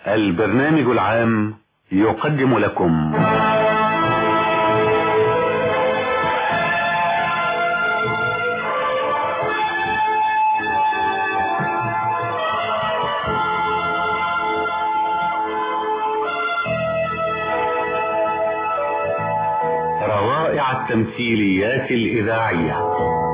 البرنامج العام يقدم لكم روائع التمثيليات الإذاعية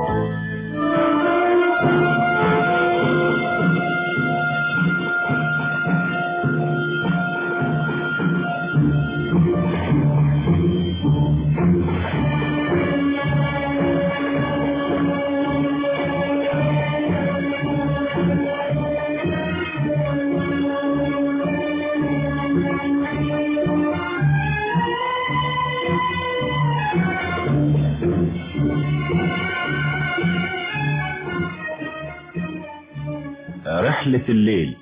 رحلة الليل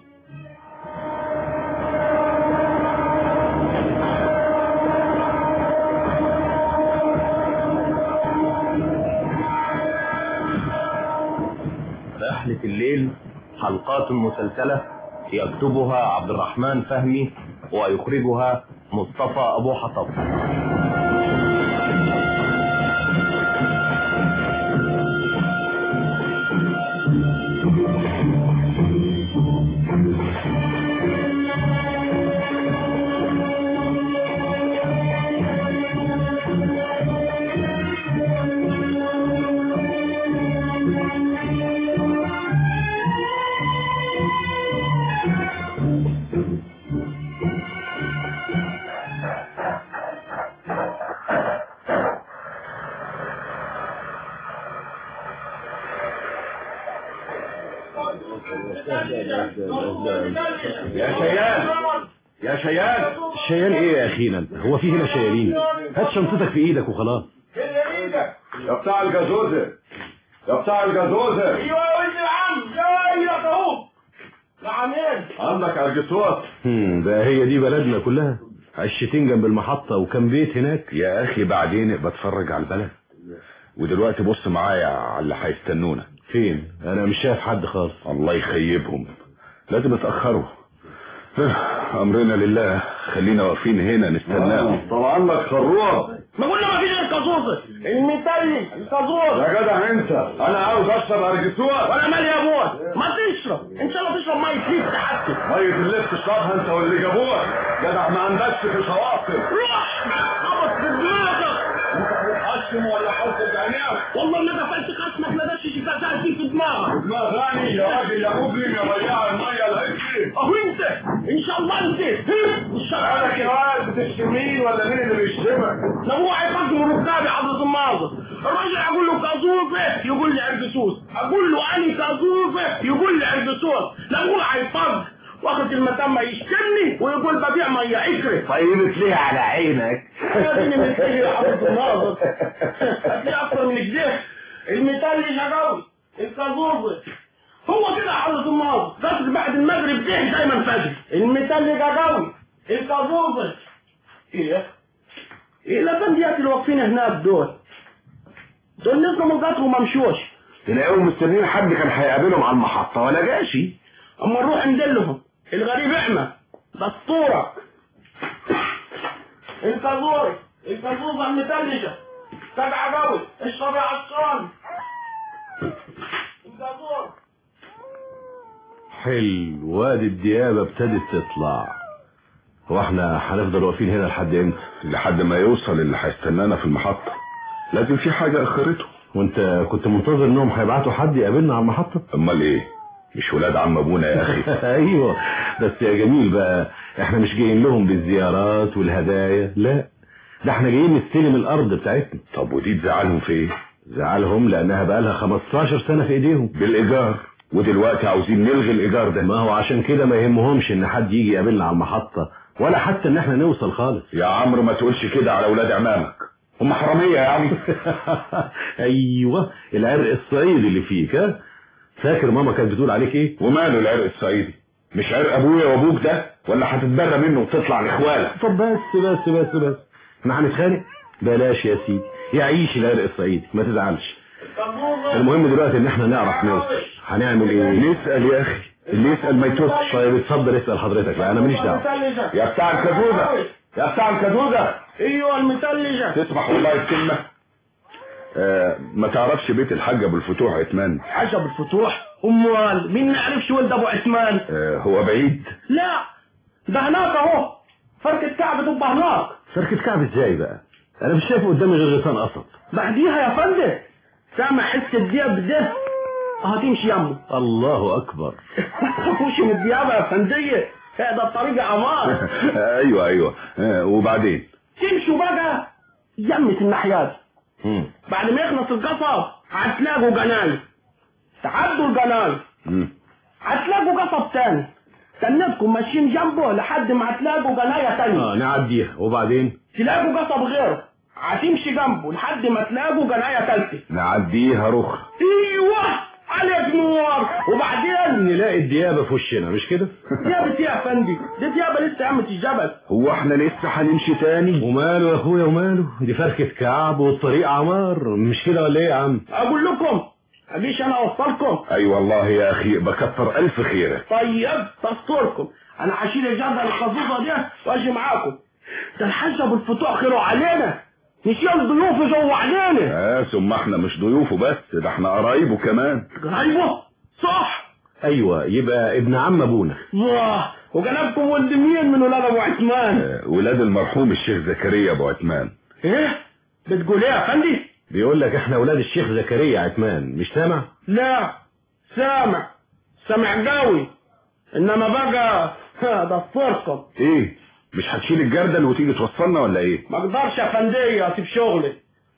رحلة الليل حلقات مسلسلة يكتبها عبد الرحمن فهمي ويخرجها مصطفى أبو حطب يا شيال يا شيال الشيال ايه يا اخينا انت هو في هنا شيالين هات شنطتك في ايدك وخلاص يا بتاع الجازوزة يا بتاع الجازوزة ايوه يا ولد العم جاي لك اهو نعمين عندك ارجسوس هم، ده هي دي بلدنا كلها عشتين جنب المحطة وكم بيت هناك يا اخي بعدين بتفرج على البلد ودلوقتي بص معايا على اللي هيستنونا فين انا مش شايف حد خالص الله يخيبهم لازم يتأخروا امرنا لله خلينا واقفين هنا نستناهم طبعا لك خروب ما قلنا ما فيش غير كازوزة المثلي الكازوزة يا جدع انت انا عاوز اشرب ارجسوس وانا مالي يا ابويا ما تشرب ان شاء الله تشرب ميه ليك حتى مية اللي تشربها انت واللي جابوها جدع ما عندكش في شواطئ روح خبط في دماغك قسم ولا حط بعينيك والله ما قفلت قسمك ما دش شفتها في دماغك ما غني يا راجل يا مجرم يا بياع المية الهكري اهو انت ان شاء الله انت ان شاء قالك يا الله واد بتشتم مين ولا مين اللي بيشتمك لو هو هيقدم ركابي حضرة الناظر الراجل اقول له كازوفة يقول لي عرقسوس اقول له اني كازوفة يقول لي عرقسوس لو هو هيطق واخد المتم يشتمني ويقول ببيع ميه اكري طيبت ليه على عينك اديني مثلي يا حضرة الناظر ادي اكتر من كده المثال شغاوي الكازوفة هو كده يا حضرة الناظر بس بعد المغرب ده دايما فجر المثال جاوي الكازوفة ايه ايه الافنديات اللي واقفين هناك دول دول نزلوا من القطر وما مشوش تلاقيهم مستنيين حد كان هيقابلهم على المحطة ولا جاشي اما نروح ندلهم الغريب احمد دستورك الكازوري الكازوزة المثلجة تبع قوي اشرب يا عطشان الكازور حلو وادي الديابة ابتدت تطلع هو احنا هنفضل واقفين هنا لحد امتى لحد ما يوصل اللي هيستنانا في المحطة لازم في حاجة اخرته وانت كنت منتظر انهم هيبعتوا حد يقابلنا على المحطة امال ايه مش ولاد عم ابونا يا اخي ايوه بس يا جميل بقى احنا مش جايين لهم بالزيارات والهدايا لا ده احنا جايين نستلم الارض بتاعتنا طب ودي تزعلهم في ايه زعلهم لانها بقالها 15 سنة في ايديهم بالايجار ودلوقتي عاوزين نلغي الايجار ده ما هو عشان كده ما يهمهمش ان حد يجي يقابلنا على المحطة ولا حتى ان احنا نوصل خالص يا عمرو ما تقولش كده على ولاد عمامك هم حرامية يعني ايوه العرق الصعيدي اللي فيك ها فاكر ماما كانت بتقول عليك ايه وماله العرق الصعيدي مش عرق ابويا وابوك ده ولا هتتبرى منه وتطلع لاخوالك طب بس بس بس بس احنا هنتخانق بلاش يا سيدي يعيش العرق الصعيدي ما تزعلش الكازوزة المهم دلوقتي ان احنا نعرف نوصل هنعمل ايه نسأل يا اخي اللي يسأل ما يتوسش طيب اتفضل اسال حضرتك بقى انا ماليش دعوه المثلجة يا بتاع الكدودة يا بتاع الكدودة ايوه المثلجة تسمح والله الكلمة آه ما تعرفش بيت الحاج ابو الفتوح عثمان عجب الفتوح امال مين ما يعرفش ولد ابو عثمان آه هو بعيد لا ده هناك اهو فركة كعب تبقى هناك فركة كعب ازاي بقى انا مش شايف قدامي غير غيطان قصب بعديها يا فندم سامع حس الدياب ده هتمشي يمه الله اكبر ما تخافوش من الديابة يا فندية هذا الطريق امان ايوه ايوه آه وبعدين تمشوا بقى يمة الناحيات مم. بعد ما يخلص القصب هتلاقوا جناين تعدوا الجناين مم. هتلاقوا قصب تاني استنيتكم ماشيين جنبه لحد ما هتلاقوا جناية تانية اه نعديها وبعدين تلاقوا قصب غيره هتمشي جنبه لحد ما تلاقوا جناية تالتة نعديها رخ ايوه عليك نور وبعدين نلاقي الديابه في وشنا مش كده ديابة ايه يا فندي دي ديابة لسه قامت الجبل هو احنا لسه هنمشي تاني وماله يا اخويا وماله دي فركة كعب والطريق عمار مش كده ولا ايه يا عم اقول لكم اجيش انا اوصلكم اي والله يا اخي بكتر الف خيرك طيب تستركم انا هشيل الجردة الخزوزة دي واجي معاكم ده الحاج ابو الفتوح خيره علينا نشيل ضيوفه جوه علينا اه ثم احنا مش ضيوفه بس ده احنا قرايبه كمان قرايبه صح ايوه يبقى ابن عم ابونا واه وجنبكم ولد مين من ولاد ابو عثمان آه ولاد المرحوم الشيخ زكريا ابو عثمان ايه بتقول ايه يا فندي بيقول لك احنا اولاد الشيخ زكريا عثمان مش سامع لا سامع سامع قوي انما بقى ها، ده الفرقة ايه مش هتشيل الجردل وتيجي توصلنا ولا ايه ما اقدرش يا فندية اسيب شغلي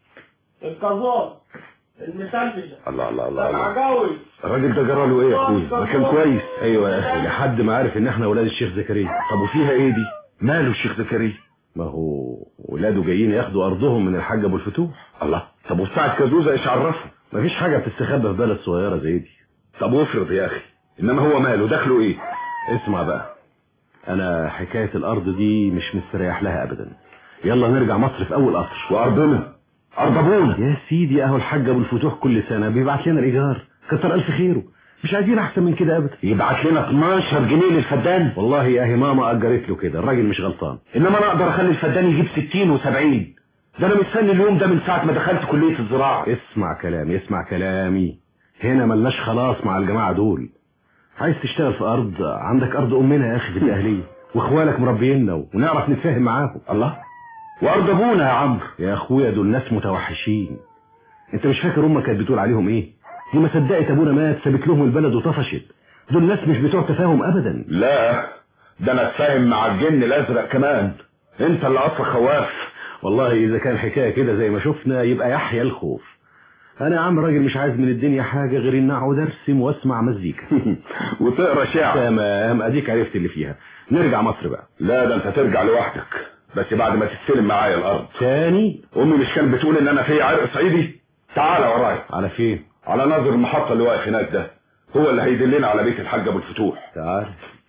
الكازون المثلجة الله الله الله, الله. سامع قوي الراجل ده جرى له ايه يا اخويا ما كان كويس ايوه يا اخي لحد ما عارف ان احنا اولاد الشيخ زكريا طب وفيها ايه دي ماله الشيخ زكريا ما هو ولاده جايين ياخدوا ارضهم من الحاج ابو الفتوح الله طب وبتاع كازوزة ايش عرفه مفيش حاجه بتستخبى في بلد صغيره زي دي طب وافرض يا اخي انما هو ماله دخله ايه اسمع بقى انا حكايه الارض دي مش مستريح لها ابدا يلا نرجع مصر في اول قطر وارضنا ارض ابونا يا سيدي اهو الحاج ابو الفتوح كل سنه بيبعت لنا الايجار كتر الف خيره مش عايزين احسن من كده ابدا يبعت لنا 12 جنيه للفدان والله يا اهي ماما اجرت له كده الراجل مش غلطان انما انا اقدر اخلي الفدان يجيب 60 و70 ده انا مستني اليوم ده من ساعه ما دخلت كليه الزراعه اسمع كلامي اسمع كلامي هنا ملناش خلاص مع الجماعه دول عايز تشتغل في ارض عندك ارض امنا يا اخي في الاهليه واخوالك مربينا ونعرف نتفاهم معاهم الله وارض ابونا يا عمرو يا اخويا دول ناس متوحشين انت مش فاكر امك كانت بتقول عليهم ايه دي ما صدقت ابونا مات سابت لهم البلد وطفشت دول ناس مش بتوع تفاهم ابدا لا ده انا اتفاهم مع الجن الازرق كمان انت اللي اصلا خواف والله اذا كان حكايه كده زي ما شفنا يبقى يحيى الخوف انا يا عم راجل مش عايز من الدنيا حاجه غير ان اقعد ارسم واسمع مزيكا وتقرا شعر تمام اديك عرفت اللي فيها نرجع مصر بقى لا ده انت ترجع لوحدك بس بعد ما تستلم معايا الارض تاني امي مش كانت بتقول ان انا في عرق صعيدي تعالى ورايا على فين على ناظر المحطه اللي واقف هناك ده هو اللي هيدلنا على بيت الحاج ابو الفتوح تعال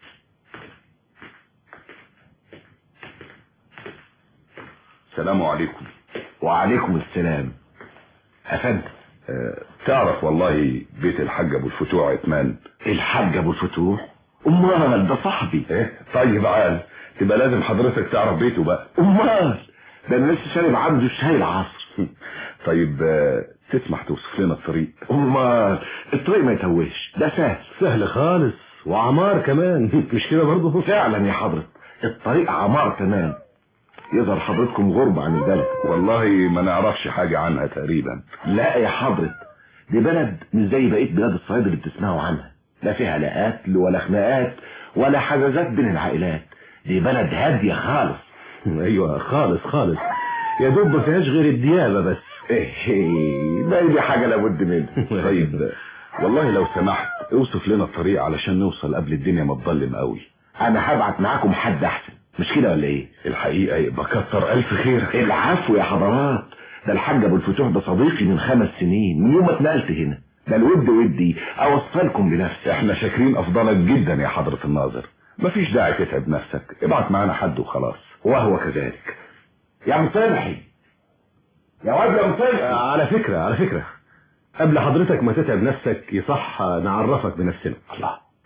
السلام عليكم وعليكم السلام افندم أه تعرف والله بيت الحاج ابو الفتوح عثمان الحاج ابو الفتوح امال ده صاحبي ايه طيب عال تبقى لازم حضرتك تعرف بيته بقى امال ده انا لسه شارب عنده شاي العصر طيب آه، تسمح توصف لنا الطريق امال الطريق ما يتوهش ده سهل سهل خالص وعمار كمان مش كده برضه فعلا يا حضرة الطريق عمار تمام يظهر حضرتكم غربة عن البلد والله ما نعرفش حاجة عنها تقريبا لا يا حضرة دي بلد مش زي بقية بلاد الصعيد اللي بتسمعوا عنها لا فيها لا قتل ولا خناقات ولا حجازات بين العائلات دي بلد هادية خالص ايوه خالص خالص يا دوب ما فيهاش غير الديابه بس ايه ما دي حاجة لابد منها طيب والله لو سمحت اوصف لنا الطريق علشان نوصل قبل الدنيا ما تضلم قوي انا هبعت معاكم حد احسن مش كده ولا ايه الحقيقة يبقى كتر الف خير العفو يا حضرات ده الحاج ابو الفتوح ده صديقي من خمس سنين من يوم ما اتنقلت هنا ده الود ودي اوصلكم بنفسي احنا شاكرين افضلك جدا يا حضرة الناظر مفيش داعي تتعب نفسك ابعت معانا حد وخلاص وهو كذلك يا مصلحي يا واد يا مصلحي على فكره على فكره قبل حضرتك ما تتعب نفسك يصح نعرفك بنفسنا الله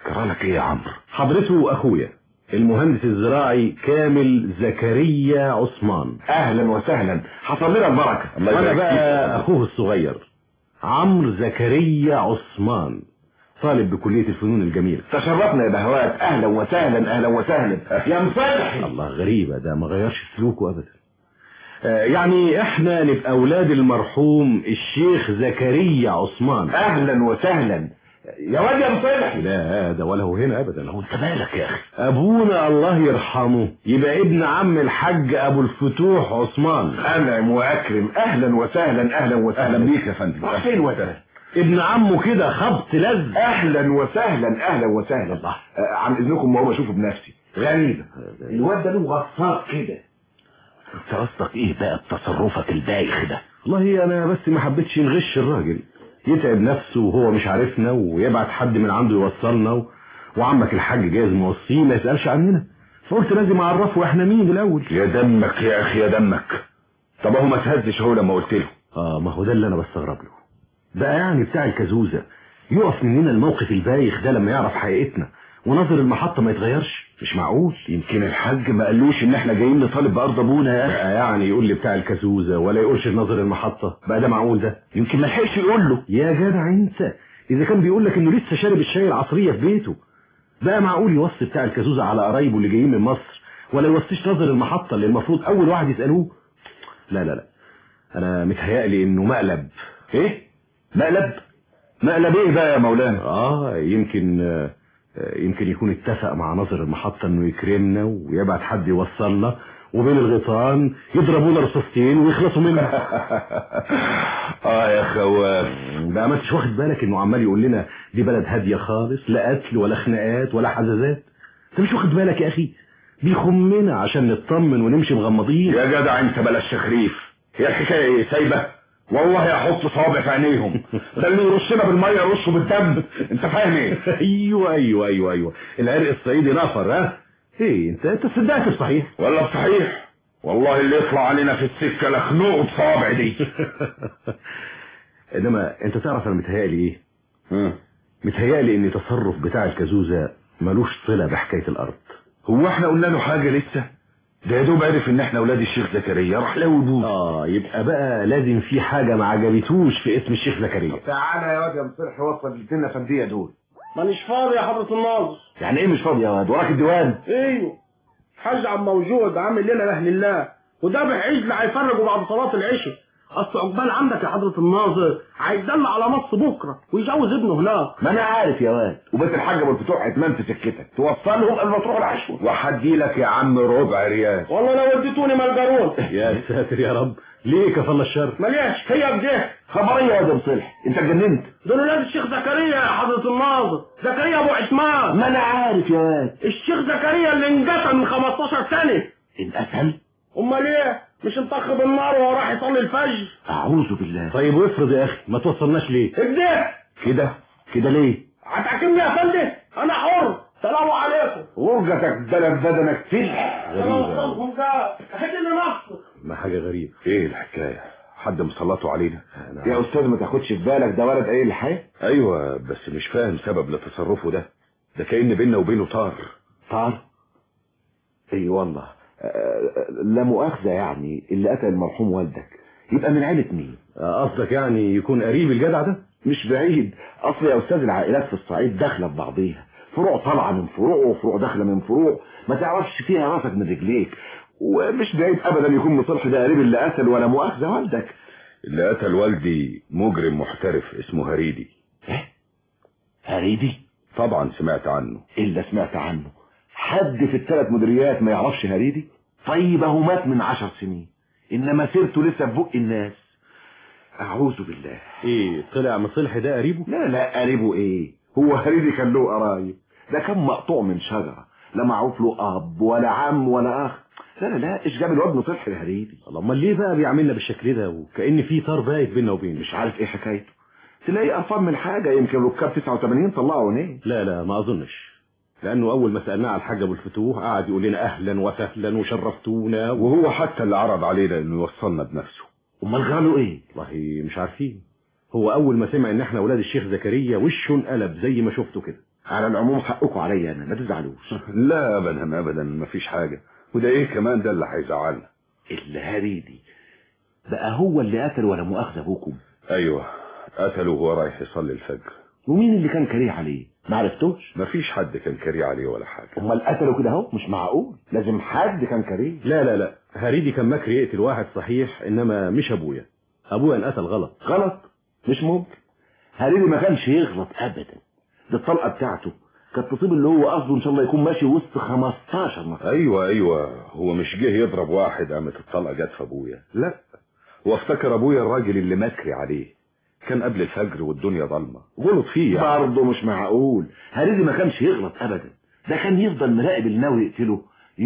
جرالك ايه يا عمرو حضرته اخويا المهندس الزراعي كامل زكريا عثمان اهلا وسهلا حصل لنا البركه الله وانا يبارك بقى فيك. اخوه الصغير عمرو زكريا عثمان طالب بكلية الفنون الجميلة تشرفنا يا بهوات اهلا وسهلا اهلا وسهلا يا مصلحي الله غريبة ده ما غيرش سلوكه ابدا آه، يعني احنا نبقى اولاد المرحوم الشيخ زكريا عثمان اهلا وسهلا يا واد يا مصلحي لا ده ولا هو هنا ابدا هو انت مالك يا اخي ابونا الله يرحمه يبقى ابن عم الحاج ابو الفتوح عثمان انعم واكرم اهلا وسهلا اهلا وسهلا اهلا بيك يا فندم راح فين واد ابن عمه كده خبط لز اهلا وسهلا اهلا وسهلا الله. آه، عن اذنكم ما هو اشوفه بنفسي غريبه الواد ده له غصاب كده انت قصدك ايه بقى بتصرفك البايخ ده والله انا بس ما حبيتش نغش الراجل يتعب نفسه وهو مش عارفنا ويبعت حد من عنده يوصلنا و... وعمك الحاج جايز موصيه ما يسالش عننا فقلت لازم اعرفه احنا مين الاول يا دمك يا اخي يا دمك طب اهو ما تهزش هو لما قلت له اه ما هو ده اللي انا بستغرب له بقى يعني بتاع الكازوزه يقف مننا الموقف البايخ ده لما يعرف حقيقتنا ونظر المحطه ما يتغيرش مش معقول يمكن الحاج ما قالوش ان احنا جايين نطالب بارض ابونا يا اخي بقى يعني يقول لي بتاع الكازوزه ولا يقولش نظر المحطه بقى ده معقول ده يمكن ما لحقش يقول له يا جدع انت اذا كان بيقول لك انه لسه شارب الشاي العصريه في بيته بقى معقول يوصي بتاع الكازوزه على قرايبه اللي جايين من مصر ولا يوصيش نظر المحطه اللي المفروض اول واحد يسالوه لا لا لا انا متهيألي انه مقلب ايه مقلب مقلب ايه بقى يا مولانا اه يمكن آه، يمكن يكون اتفق مع ناظر المحطة انه يكرمنا ويبعت حد يوصلنا وبين الغيطان يضربونا رصاصتين ويخلصوا منه اه يا خواف بقى ما انتش واخد بالك انه عمال يقول لنا دي بلد هادية خالص لا قتل ولا خناقات ولا حزازات انت مش واخد بالك يا اخي بيخمنا عشان نطمن ونمشي مغمضين يا جدع انت بلاش تخريف هي الحكايه ايه سايبه والله هحط صوابع في عينيهم ده اللي يرشنا بالميه يرشه بالدم انت فاهم ايه ايوه ايوه ايوه ايوه العرق الصعيدي نفر ها ايه انت انت صدقت الصحيح ولا صحيح والله اللي يطلع علينا في السكه لخنوقه بصوابع دي انما انت تعرف انا متهيألي ايه ها. متهيألي ان تصرف بتاع الكازوزة ملوش صلة بحكاية الارض هو احنا قلنا له حاجه لسه ده يا دوب عرف ان احنا اولاد الشيخ زكريا راح لاوي بوس اه يبقى بقى لازم في حاجة ما عجبتوش في اسم الشيخ زكريا تعالى يا واد يا مصلحي وصل لنا فنديه دول مانيش فاضي يا حضرة الناظر يعني ايه مش فاضي يا واد وراك الديوان ايوه حاج عم موجود عامل لنا لاهل الله وذابح عجل هيفرجوا بعد صلاة العشاء اصل عقبال عندك يا حضرة الناظر هيتدلع على نص بكرة ويجوز ابنه هناك ما انا عارف يا واد وبيت الحاج ابو الفتوح اتمام في سكتك توصلهم قبل ما تروحوا العشوه وحدي لك يا عم ربع ريال والله لو وديتوني ملجرون يا ساتر يا رب ليه كفل الشر ملياش هي بجه خبريه يا واد يا مصلحي انت اتجننت دول ولاد الشيخ زكريا يا حضرة الناظر زكريا ابو عثمان ما انا عارف يا واد الشيخ زكريا اللي انقتل من 15 سنة الاسهل امال ايه مش انطخ بالنار وهو راح يصلي الفجر اعوذ بالله طيب وافرض يا اخي ما توصلناش ليه كده كده كده ليه هتحكمني يا فندم انا حر سلام عليكم ورجتك بلد بدنك فلح سلام عليكم جاب هات لي نفسه ما حاجة غريبة ايه الحكايه حد مسلطه علينا يا استاذ ما تاخدش في بالك ده ولد قايل الحي ايوه بس مش فاهم سبب لتصرفه ده ده كأن بيننا وبينه طار طار اي والله آه، لا مؤاخذة يعني اللي قتل المرحوم والدك يبقى من عيلة مين آه، قصدك يعني يكون قريب الجدع ده مش بعيد اصل يا استاذ العائلات في الصعيد داخله في بعضيها فروع طالعه من فروع وفروع داخله من فروع ما تعرفش فيها راسك من رجليك ومش بعيد ابدا يكون مصلح ده قريب اللي قتل ولا مؤاخذه والدك اللي قتل والدي مجرم محترف اسمه هريدي هريدي طبعا سمعت عنه الا سمعت عنه حد في الثلاث مديريات ما يعرفش هريدي طيب اهو مات من عشر سنين انما سيرته لسه في بق الناس اعوذ بالله ايه طلع مصلحي ده قريبه لا لا قريبه ايه هو هريدي كان له قرايب ده كان مقطوع من شجره لا معروف له اب ولا عم ولا اخ لا لا لا ايش جاب الواد مصلحي لهريدي الله امال ليه بقى بيعملنا بالشكل ده وكأن في طار بايت بيننا وبينه مش عارف ايه حكايته تلاقي قرفان من حاجه يمكن ركاب 89 طلعوا عينيه لا لا ما اظنش لانه اول ما سالناه على الحاج ابو الفتوح قعد يقول لنا اهلا وسهلا وشرفتونا و... وهو حتى اللي عرض علينا انه يوصلنا بنفسه امال جراله ايه والله مش عارفين هو اول ما سمع ان احنا اولاد الشيخ زكريا وشه انقلب زي ما شفته كده على العموم حقكم عليا انا ما تزعلوش لا ابدا ابدا مفيش حاجة وده ايه كمان ده اللي هيزعلنا الهريدي بقى هو اللي قتل ولا مؤاخذة ابوكم ايوه قتله وهو رايح يصلي الفجر ومين اللي كان كريه عليه ما عرفتوش مفيش حد كان كريه عليه ولا حاجة امال قتلوا كده اهو مش معقول لازم حد كان كريه لا لا لا هريدي كان مكري يقتل واحد صحيح انما مش ابويا ابويا انقتل غلط غلط مش ممكن هريدي ما كانش يغلط ابدا دي الطلقه بتاعته كانت تصيب اللي هو قصده ان شاء الله يكون ماشي وسط 15 نفر ايوه ايوه هو مش جه يضرب واحد قامت الطلقة جت في ابويا لا هو افتكر ابويا الراجل اللي مكري عليه كان قبل الفجر والدنيا ضلمة غلط فيه يعني. برضه مش معقول هريدي ما كانش يغلط ابدا ده كان يفضل مراقب اللي ناوي يقتله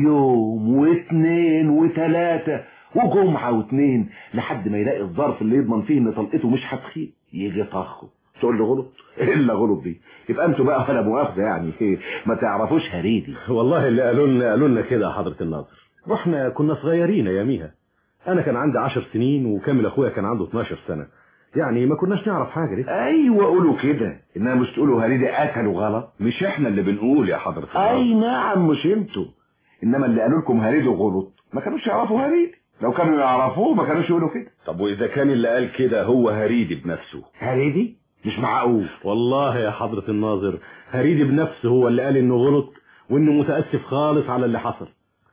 يوم واثنين وثلاثة وجمعة واثنين لحد ما يلاقي الظرف اللي يضمن فيه ان طلقته مش هتخيب يجي طخه تقول له غلط الا غلط دي يبقى انتوا بقى ولا مؤاخذة يعني ما تعرفوش هريدي والله اللي قالوا لنا قالوا لنا كده يا حضرة الناظر واحنا كنا صغيرين اياميها انا كان عندي 10 سنين وكامل اخويا كان عنده 12 سنة يعني ما كناش نعرف حاجة لسه ايوه قولوا كده انما مش تقولوا هريدي قتلوا غلط مش احنا اللي بنقول يا حضرة الناظر اي نعم مش انتوا انما اللي قالوا لكم هريدي غلط ما كانوش يعرفوا هريدي لو كانوا يعرفوه ما كانوش يقولوا كده طب واذا كان اللي قال كده هو هريدي بنفسه هريدي مش معقول والله يا حضرة الناظر هريدي بنفسه هو اللي قال انه غلط وانه متأسف خالص على اللي حصل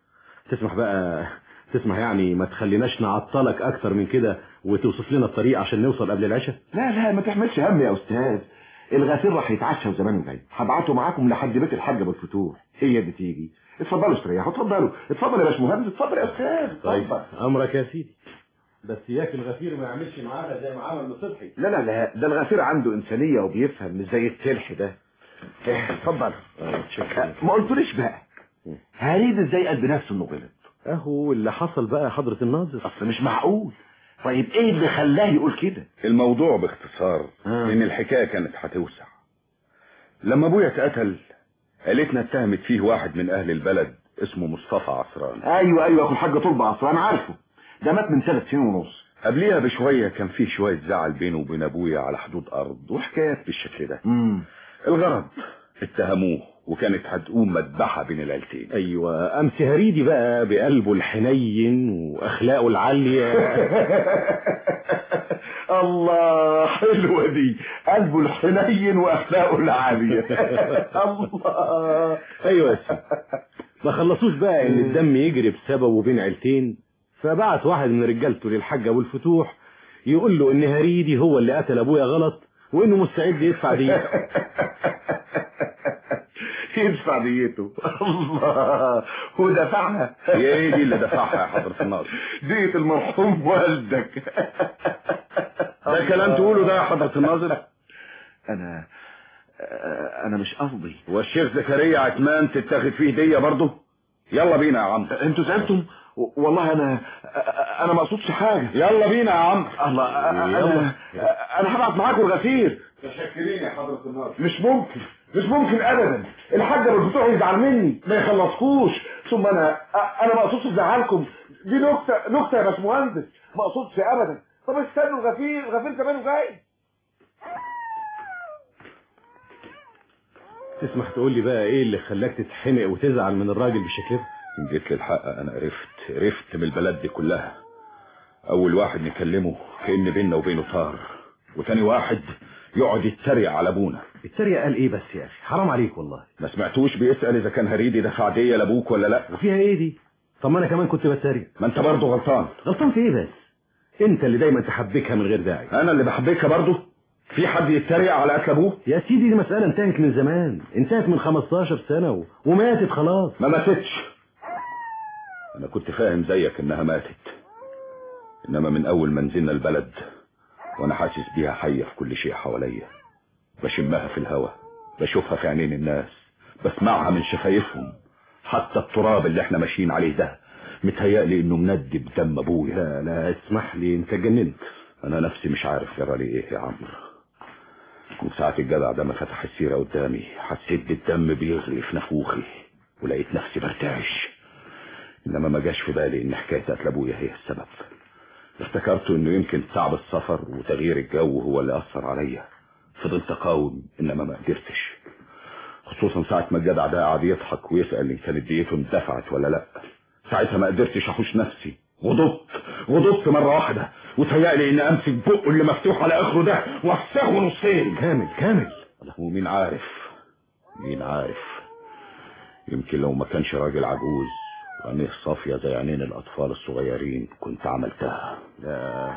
تسمح بقى تسمح يعني ما تخليناش نعطلك اكتر من كده وتوصف لنا الطريق عشان نوصل قبل العشاء لا لا ما تحملش هم يا استاذ الغفير راح يتعشى وزمانه جاي هبعته معاكم لحد بيت الحاج بالفطور هي دي تيجي اتفضلوا استريحوا اتفضلوا اتفضل يا باشمهندس اتفضل يا استاذ طيب اتفضل امرك يا سيدي بس اياك الغفير ما يعملش معانا زي ما عمل لصبحي لا لا لا ده الغفير عنده انسانيه وبيفهم مش زي التلح ده إيه، اتفضل ما قلتوليش بقى هريد ازاي قال بنفسه انه غلط اهو اللي حصل بقى يا حضرة الناظر اصل مش معقول طيب ايه اللي خلاه يقول كده الموضوع باختصار آه. ان الحكاية كانت هتوسع لما ابويا اتقتل عيلتنا اتهمت فيه واحد من اهل البلد اسمه مصطفى عصران ايوه ايوه اخو الحاج طلب عصر انا عارفه ده مات من ثلاث سنين ونص قبليها بشوية كان فيه شوية زعل بينه وبين ابويا على حدود ارض وحكايات بالشكل ده امم الغرض اتهموه وكانت هتقوم مذبحة بين العيلتين ايوه امس هريدي بقى بقلبه الحنين واخلاقه العالية الله حلوة دي قلبه الحنين واخلاقه العالية الله ايوه يا سيدي ما خلصوش بقى ان الدم يجري بسببه بين عيلتين فبعت واحد من رجالته للحاج ابو الفتوح يقول له ان هريدي هو اللي قتل ابويا غلط وانه مستعد يدفع ديته يدفع ديته الله ودفعها هي ايه دي اللي دفعها يا حضرة الناظر دية المرحوم والدك ده كلام تقوله ده يا حضرة الناظر انا انا مش قصدي والشيخ زكريا عثمان تتاخد فيه دية برضه يلا بينا يا عم انتوا زعلتم والله انا انا ما اقصدش حاجه يلا بينا يا عم الله انا انا هبعت معاكم الغفير متشكرين يا حضرة الناظر مش ممكن مش ممكن ابدا الحاج ابو الفتوح يزعل مني ما يخلصكوش ثم انا انا ما اقصدش ازعلكم دي نكته نكته يا باشمهندس ما اقصدش ابدا طب استنوا الغفير الغفير كمان جاي تسمح تقول لي بقى ايه اللي خلاك تتحنق وتزعل من الراجل بالشكل ده إن جيت للحق انا عرفت عرفت من البلد دي كلها اول واحد نكلمه كأن بيننا وبينه طار وتاني واحد يقعد يتريق على ابونا التريقة قال ايه بس يا اخي حرام عليك والله ما سمعتوش بيسأل اذا كان هريدي دفع دية لابوك ولا لا وفيها ايه دي طب ما انا كمان كنت بتريق ما انت برضه غلطان غلطان في ايه بس انت اللي دايما تحبكها من غير داعي انا اللي بحبكها برضه في حد يتريق على قتل ابوه يا سيدي دي مسألة انتهت من زمان انتهت من 15 سنة و... وماتت خلاص ما ماتتش انا كنت فاهم زيك انها ماتت انما من اول ما نزلنا البلد وانا حاسس بيها حية في كل شيء حواليا بشمها في الهوا بشوفها في عينين الناس بسمعها من شفايفهم حتى التراب اللي احنا ماشيين عليه ده متهيألي انه مندي بدم ابويا لا لا اسمح لي انت جننت انا نفسي مش عارف جرى لي ايه يا عمرو من ساعة الجدع ده ما فتح السيرة قدامي حسيت بالدم بيغلي في نافوخي ولقيت نفسي برتعش انما ما جاش في بالي ان حكاية قتل ابويا هي السبب افتكرت انه يمكن تعب السفر وتغيير الجو هو اللي اثر عليا فضلت اقاوم انما ما قدرتش خصوصا ساعة ما الجدع ده قعد يضحك ويسأل إن كانت ديته اندفعت ولا لأ ساعتها ما قدرتش أحوش نفسي غضبت غضبت مرة واحدة وتهيألي إن أمسك بقه اللي مفتوح على آخره ده وأفسخه نصين كامل كامل ومين عارف مين عارف يمكن لو ما كانش راجل عجوز وعينيه صافية زي عينين الأطفال الصغيرين كنت عملتها لا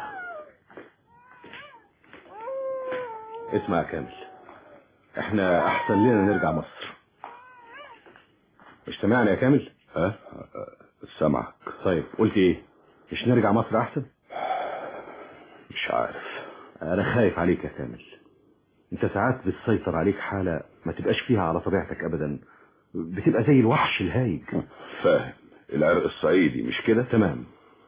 اسمع يا كامل احنا احسن لنا نرجع مصر مش سمعني يا كامل ها سامعك طيب قلت ايه مش نرجع مصر احسن مش عارف انا خايف عليك يا كامل انت ساعات بتسيطر عليك حالة ما تبقاش فيها على طبيعتك ابدا بتبقى زي الوحش الهايج فاهم العرق الصعيدي مش كده تمام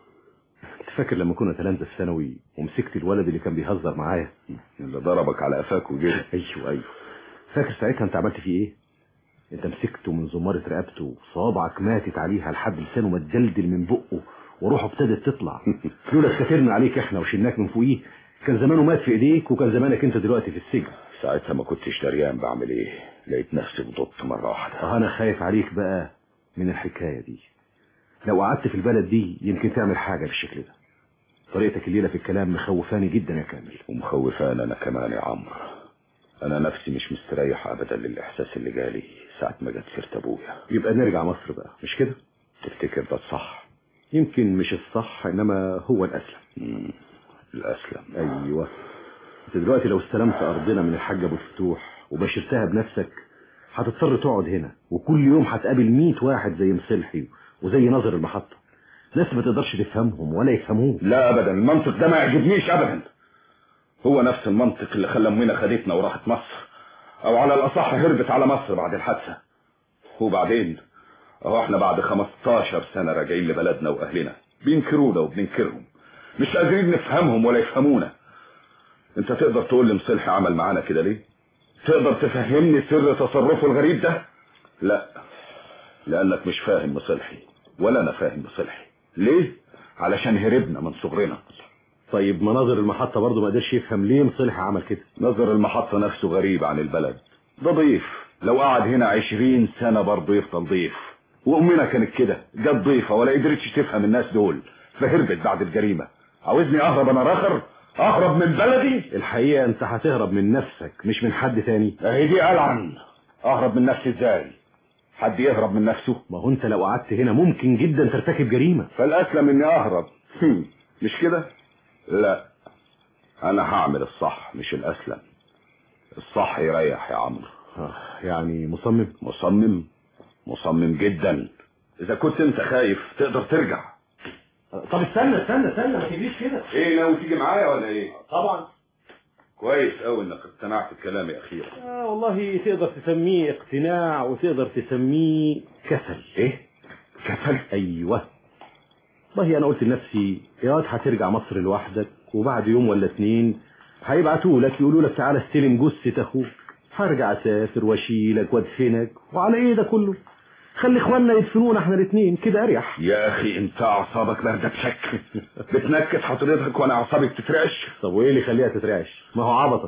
انت فاكر لما كنا تلامذة في ثانوي ومسكت الولد اللي كان بيهزر معايا اللي ضربك على قفاك وجري ايوه ايوه فاكر ساعتها انت عملت فيه ايه انت مسكته من زمارة رقبته صوابعك ماتت عليها لحد لسانه ما اتجلدل من بقه وروحه ابتدت تطلع لولا اتكترنا عليك احنا وشلناك من فوقيه كان زمانه مات في ايديك وكان زمانك انت دلوقتي في السجن ساعتها ما كنتش دريان بعمل ايه لقيت نفسي غضبت مرة واحدة اه انا خايف عليك بقى من الحكاية دي لو قعدت في البلد دي يمكن تعمل حاجة بالشكل ده طريقتك الليلة في الكلام مخوفاني جدا يا كامل ومخوفان انا كمان يا عمرو انا نفسي مش مستريح ابدا للاحساس اللي جالي ساعة ما جت سيرة ابويا يبقى نرجع مصر بقى مش كده تفتكر ده الصح يمكن مش الصح انما هو الاسلم مم، الاسلم ايوه انت دلوقتي لو استلمت ارضنا من الحاج ابو الفتوح وبشرتها بنفسك هتضطر تقعد هنا وكل يوم هتقابل 100 واحد زي مصلحي وزي ناظر المحطة ناس ما تقدرش تفهمهم ولا يفهموه لا ابدا المنطق ده ما يعجبنيش ابدا هو نفس المنطق اللي خلى امنا خدتنا وراحت مصر او على الاصح هربت على مصر بعد الحادثه وبعدين اهو احنا بعد 15 سنه راجعين لبلدنا واهلنا بينكرونا وبننكرهم مش قادرين نفهمهم ولا يفهمونا انت تقدر تقول لي مصلحي عمل معانا كده ليه تقدر تفهمني سر تصرفه الغريب ده لا لانك مش فاهم مصلحي ولا انا فاهم مصلحي ليه علشان هربنا من صغرنا طيب مناظر المحطة برضه ما قدرش يفهم ليه مصلح عمل كده نظر المحطة نفسه غريب عن البلد ده ضيف لو قعد هنا عشرين سنة برضه يفضل ضيف وأمنا كانت كده جت ضيفة ولا قدرتش تفهم الناس دول فهربت بعد الجريمة عاوزني أهرب أنا راخر أهرب من بلدي الحقيقة انت هتهرب من نفسك مش من حد تاني أهي دي ألعن أهرب من نفسي إزاي حد يهرب من نفسه ما هو انت لو قعدت هنا ممكن جدا ترتكب جريمة فالأسلم إني أهرب هم، مش كده لا أنا هعمل الصح مش الأسلم الصح يريح يا عمرو آه، يعني مصمم مصمم مصمم جدا اذا كنت انت خايف تقدر ترجع طب استنى استنى استنى ما تجريش كده ايه ناوي تيجي معايا ولا ايه طبعا كويس قوي انك اقتنعت بكلامي اخيرا آه والله تقدر تسميه اقتناع وتقدر تسميه كسل ايه كسل ايوه والله انا قلت لنفسي يا واد هترجع مصر لوحدك وبعد يوم ولا اتنين هيبعتوا لك يقولوا لك تعالى استلم جثة اخوك هرجع اسافر واشيلك وادفنك وعلى ايه ده كله خلي اخواننا يدفنونا احنا الاثنين كده اريح يا اخي انت اعصابك باردة بشكل بتنكت حضرتك وانا اعصابي بتترعش طب وايه اللي يخليها تترعش ما هو عبطك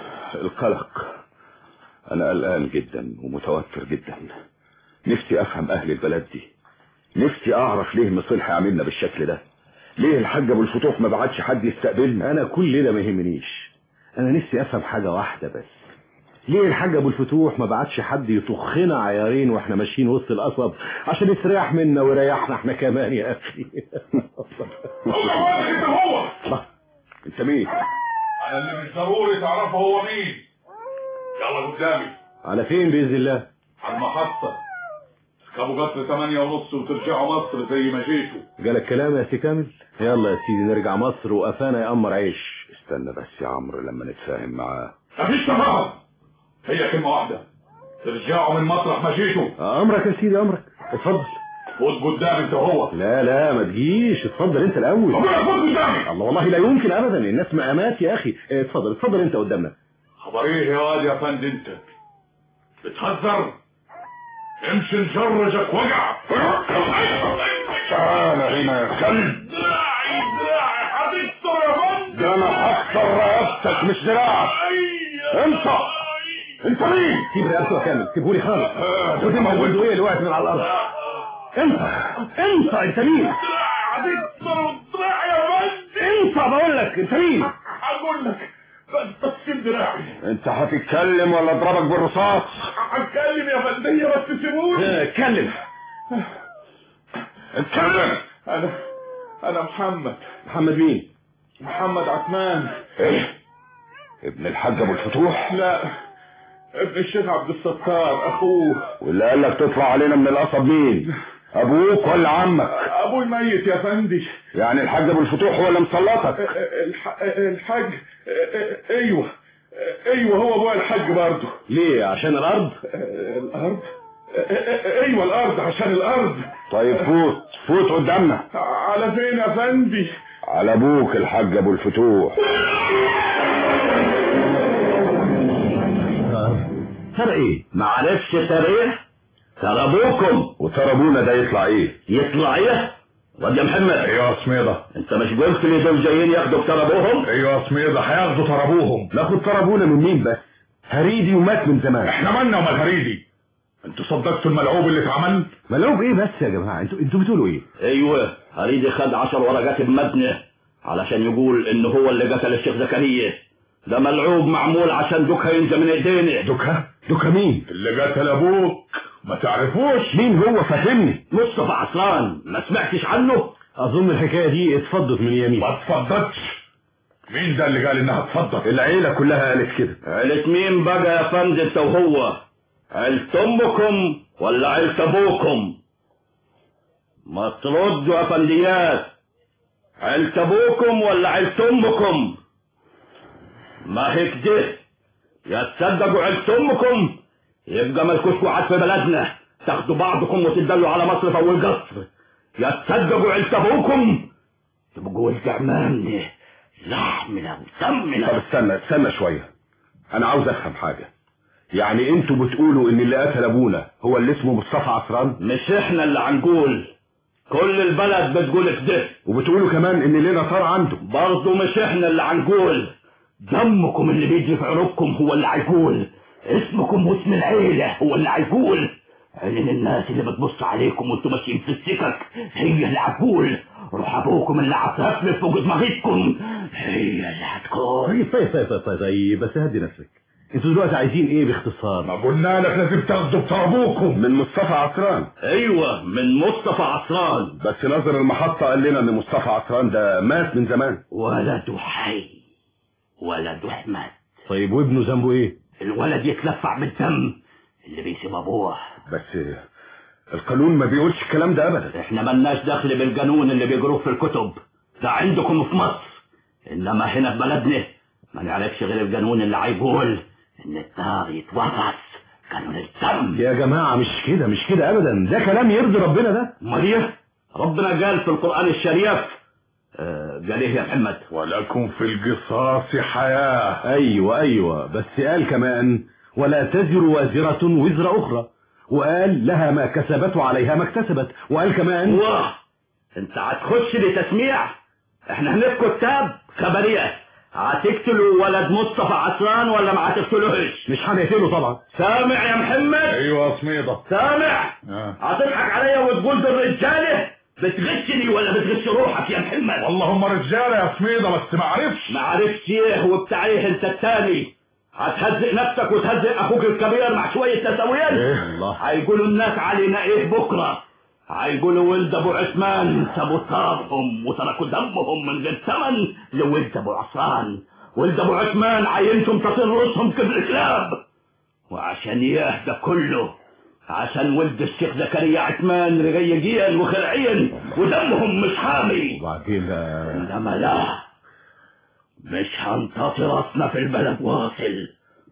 القلق انا قلقان جدا ومتوتر جدا نفسي افهم اهل البلد دي نفسي اعرف ليه مصلحي عاملنا بالشكل ده ليه الحاج ابو الفتوح ما بعتش حد يستقبلنا انا كل ده ما يهمنيش انا نفسي افهم حاجة واحدة بس ليه الحاج ابو الفتوح ما بعتش حد يطخنا عيارين واحنا ماشيين وسط القصب عشان يستريح منا ويريحنا احنا كمان يا اخي الله انت هو انت مين انا اللي مش ضروري تعرفه هو مين يلا قدامي على فين باذن الله على المحطة اركبوا قطر 8 ونص وترجعوا مصر زي ما جيتوا جالك كلام يا سي كامل يلا يا سيدي نرجع مصر وقفانا يأمر عيش استنى بس يا عمرو لما نتفاهم معاه مفيش تفاهم هي كلمة واحدة ترجعوا من مطرح ما جيتوا امرك يا سيدي امرك اتفضل فوت قدام انت هو لا لا ما تجيش اتفضل انت الاول طب انا فوت قدامي الله والله لا يمكن ابدا الناس مقامات يا اخي اه، اتفضل اتفضل انت قدامنا خبر ايه يا واد يا فند انت بتهزر امشي نجرجك وجع تعال هنا يا كلب دراعي دراعي هتكسر يا فندم ده انا هكسر رقبتك مش دراعك انت انت مين سيب رقبته يا كامل سيبهولي خالص خد الموجود ايه اللي وقعت من على الارض انت انت انت مين عديت دراعي يا بنت انت بقول لك انت مين هقول لك بس بس سيب دراعي انت هتتكلم ولا اضربك بالرصاص هتكلم يا فندية بس سيبوني اه، اتكلم اتكلم انا انا محمد محمد مين محمد عثمان ايه ابن الحاج ابو الفتوح لا ابن الشيخ عبد الستار اخوه واللي قال لك تطلع علينا من القصب مين ابوك ولا عمك ابوي ميت يا فندي يعني الحاج ابو الفتوح هو اللي مسلطك الح... الحاج ايوه ايوه هو ابويا الحاج برضه ليه عشان الارض الارض ايوه الارض عشان الارض طيب فوت فوت قدامنا على فين يا فندي على ابوك الحاج ابو الفتوح ترى ايه معرفش تاريخ ترى ابوكم وترى ابونا ده يطلع ايه يطلع ايه واد يا محمد ايوه يا سميضه انت مش قلت لي دول جايين ياخدوا بتاع ابوهم ايوه يا سميضه هياخدوا طربوهم ناخد طربونا من مين بس هريدي ومات من زمان احنا مالنا ومال هريدي انتوا صدقتوا الملعوب اللي اتعمل ملعوب ايه بس يا جماعه انتوا انتوا بتقولوا ايه ايوه هريدي خد عشر ورقات بمبنى علشان يقول ان هو اللي قتل الشيخ زكريا ده ملعوب معمول عشان دوكها ينزل من ايدينا دوكا دوكا مين اللي قتل ابوك ما تعرفوش مين هو فهمني مصطفى عصران ما سمعتش عنه اظن الحكايه دي اتفضت من يمين ما اتفضلش مين ده اللي قال انها اتفضل العيله كلها قالت كده عيلة مين بقى يا فندم انت وهو عيلة امكم ولا عيلة ابوكم ما تردوا يا فنديات عيلة ابوكم ولا عيلة امكم ما هيك ده يا تصدقوا عيلة امكم يبقى مالكوش قعد في بلدنا تاخدوا بعضكم وتدلوا على مصر او القصر يا تصدقوا عيلة ابوكم تبقوا ولد عمامنا لحمنا طب ودمنا استنى استنى شويه انا عاوز افهم حاجه يعني انتوا بتقولوا ان اللي قتل ابونا هو اللي اسمه مصطفى عصران مش احنا اللي هنقول كل البلد بتقول كده وبتقولوا كمان ان لنا طار عنده برضه مش احنا اللي هنقول دمكم اللي بيجري في عروقكم هو اللي هيقول اسمكم واسم العيلة هو اللي هيقول عينين الناس اللي بتبص عليكم وانتوا ماشيين في السكك هي اللي هتقول روح ابوكم اللي هتلفلف فوق دماغكم هي اللي هتقول طيب طيب طيب طيب, طيب, طيب بس هدي نفسك انتوا دلوقتي عايزين ايه باختصار ما قلنا لك لازم تاخدوا بطربوكم من مصطفى عصران ايوه من مصطفى عصران بس ناظر المحطة قال لنا ان مصطفى عصران ده مات من زمان ولده حي ولده احمد طيب وابنه ذنبه ايه الولد يتلفع بالدم اللي بيسيب ابوه بس القانون ما بيقولش الكلام ده ابدا احنا ملناش دخل بالقانون اللي بيجروه في الكتب ده عندكم في مصر انما هنا في بلدنا ما نعرفش غير القانون اللي هيقول ان الدار يتورث قانون الدم يا جماعه مش كده مش كده ابدا ده كلام يرضي ربنا ده امال ايه ربنا قال في القران الشريف آه قال ايه يا محمد ولكم في القصاص حياة ايوه ايوه بس قال كمان ولا تزر وازرة وزر اخرى وقال لها ما كسبت وعليها ما اكتسبت وقال كمان واه انت هتخش لتسميع احنا هناك كتاب خبريه هتقتلوا ولد مصطفى عصران ولا ما هتقتلوش مش هنقتله طبعا سامع يا محمد ايوه يا سميضة سامع آه. هتضحك عليا وتقول ده الرجاله بتغشني ولا بتغش روحك يا محمد اللهم رجالة يا سميضة بس ما عرفش ما عرفتش ايه وبتاع ايه انت التاني هتهزق نفسك وتهزق اخوك الكبير مع شويه تساويات الله هيقولوا الناس علينا ايه بكره هيقولوا ولد ابو عثمان سابوا ثربهم وتركوا دمهم من غير ثمن لولد ابو عصران ولد ابو عثمان عينتم تصير رؤوسهم كبر كلاب وعشان يهدى كله عشان ولد الشيخ زكريا عثمان رغيجيا وخلعيا ودمهم مش حامي وبعدين بقى انما لا مش هنتصر راسنا في البلد واصل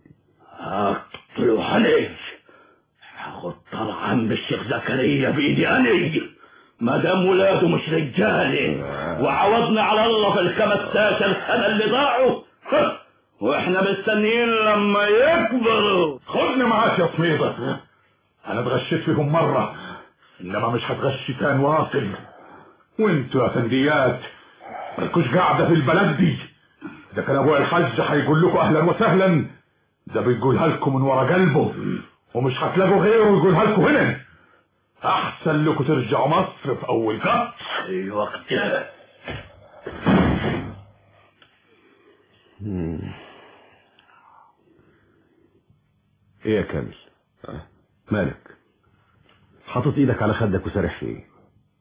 هقتلوا حنيف هاخد طلعان بالشيخ زكريا بايدي اني ما دام ولاده مش رجاله وعوضنا على الله في الخمستاشر سنه اللي ضاعوا واحنا مستنيين لما يكبروا خدني معاك يا سميضة انا اتغشيت فيهم مرة انما مش هتغشي تاني واصل وانتوا يا فنديات مالكوش قاعدة في البلد دي ده كان ابويا الحاج هيقول لكم اهلا وسهلا ده بيقولها لكم من ورا قلبه ومش هتلاقوا غيره يقولها لكم هنا احسن لكم ترجعوا مصر في اول قط ايوه كده ايه يا كامل مالك حاطط ايدك على خدك وسارح في ايه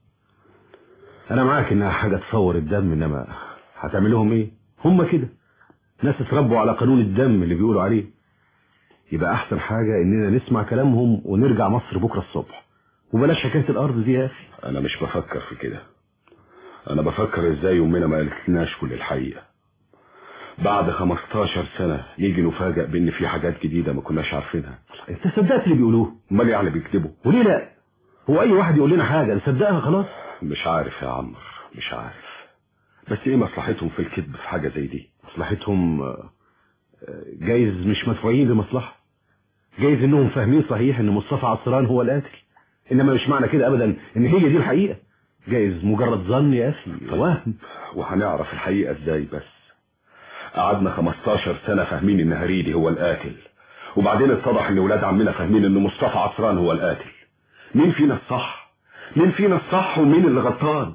انا معاك انها حاجة تصور الدم انما هتعمل لهم ايه هم كده ناس اتربوا على قانون الدم اللي بيقولوا عليه يبقى احسن حاجة اننا نسمع كلامهم ونرجع مصر بكرة الصبح وبلاش حكاية الارض دي يا اخي انا مش بفكر في كده انا بفكر ازاي امنا ما قالتلناش كل الحقيقة بعد 15 سنة نيجي نفاجئ بان في حاجات جديدة ما كناش عارفينها انت صدقت اللي بيقولوه امال يعني بيكذبوا وليه لا هو اي واحد يقول لنا حاجة نصدقها خلاص مش عارف يا عمر مش عارف بس ايه مصلحتهم في الكذب في حاجة زي دي مصلحتهم آه، آه، جايز مش مدفوعين لمصلحة جايز انهم فاهمين صحيح ان مصطفى عصران هو القاتل انما مش معنى كده ابدا ان هي دي الحقيقة جايز مجرد ظن يا اخي وهم وهنعرف الحقيقة ازاي بس قعدنا 15 سنة فاهمين ان هريدي هو القاتل وبعدين اتضح ان ولاد عمنا فاهمين ان مصطفى عصران هو القاتل مين فينا الصح مين فينا الصح ومين اللي غلطان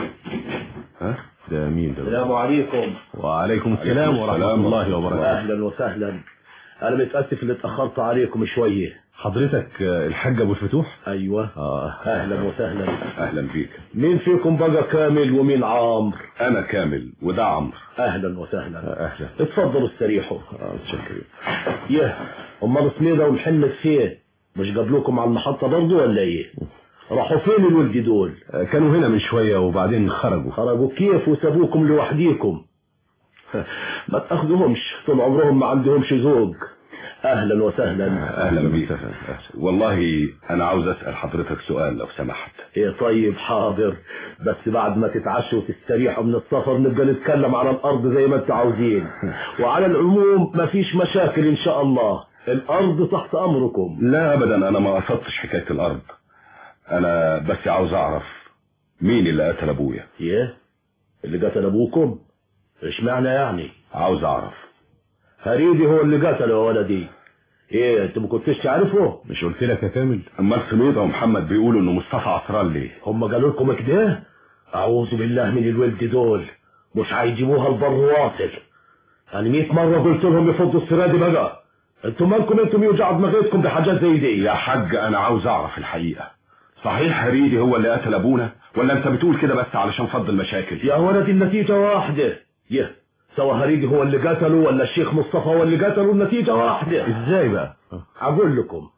ها ده مين ده السلام عليكم وعليكم السلام عليكم ورحمة السلام الله ورحمة وبركاته اهلا وسهلا انا متاسف اني اتاخرت عليكم شويه حضرتك آه، الحاج ابو الفتوح ايوه اه اهلا وسهلا اهلا بيك مين فيكم بقى كامل ومين عمرو انا كامل وده عمرو اهلا وسهلا اهلا اتفضلوا استريحوا اه متشكرين يه امال سميده ومحمد فين مش قابلوكم على المحطه برضه ولا ايه راحوا فين الولد دول آه، كانوا هنا من شوية وبعدين خرجوا خرجوا كيف وسابوكم لوحديكم ما تاخذوهمش طول عمرهم ما عندهمش زوج اهلا وسهلا اهلا بيك وسهلا. أهلا. والله انا عاوز اسال حضرتك سؤال لو سمحت ايه طيب حاضر بس بعد ما تتعشوا وتستريحوا من السفر نبقى نتكلم على الارض زي ما انتوا عاوزين وعلى العموم مفيش مشاكل ان شاء الله الارض تحت امركم لا ابدا انا ما قصدتش حكايه الارض انا بس عاوز اعرف مين اللي قتل ابويا ايه اللي قتل ابوكم ايش معنى يعني عاوز اعرف هريدي هو اللي قتله يا ولدي ايه انت ما كنتش تعرفه مش قلت لك يا كامل امال سميدة ومحمد بيقولوا انه مصطفى عصران ليه هم قالوا لكم كده اعوذ بالله من الولد دول مش هيجيبوها البر واصل انا 100 مره قلت لهم يفضوا السيره دي بقى انتوا مالكم انتم يوجع دماغكم بحاجات زي دي يا حاج انا عاوز اعرف الحقيقه صحيح هريدي هو اللي قتل ابونا ولا انت بتقول كده بس علشان فض المشاكل يا ولدي النتيجه واحده يه سواء هريدي هو اللي قتله ولا الشيخ مصطفى هو اللي قتله النتيجه واحده ازاي بقى اقول لكم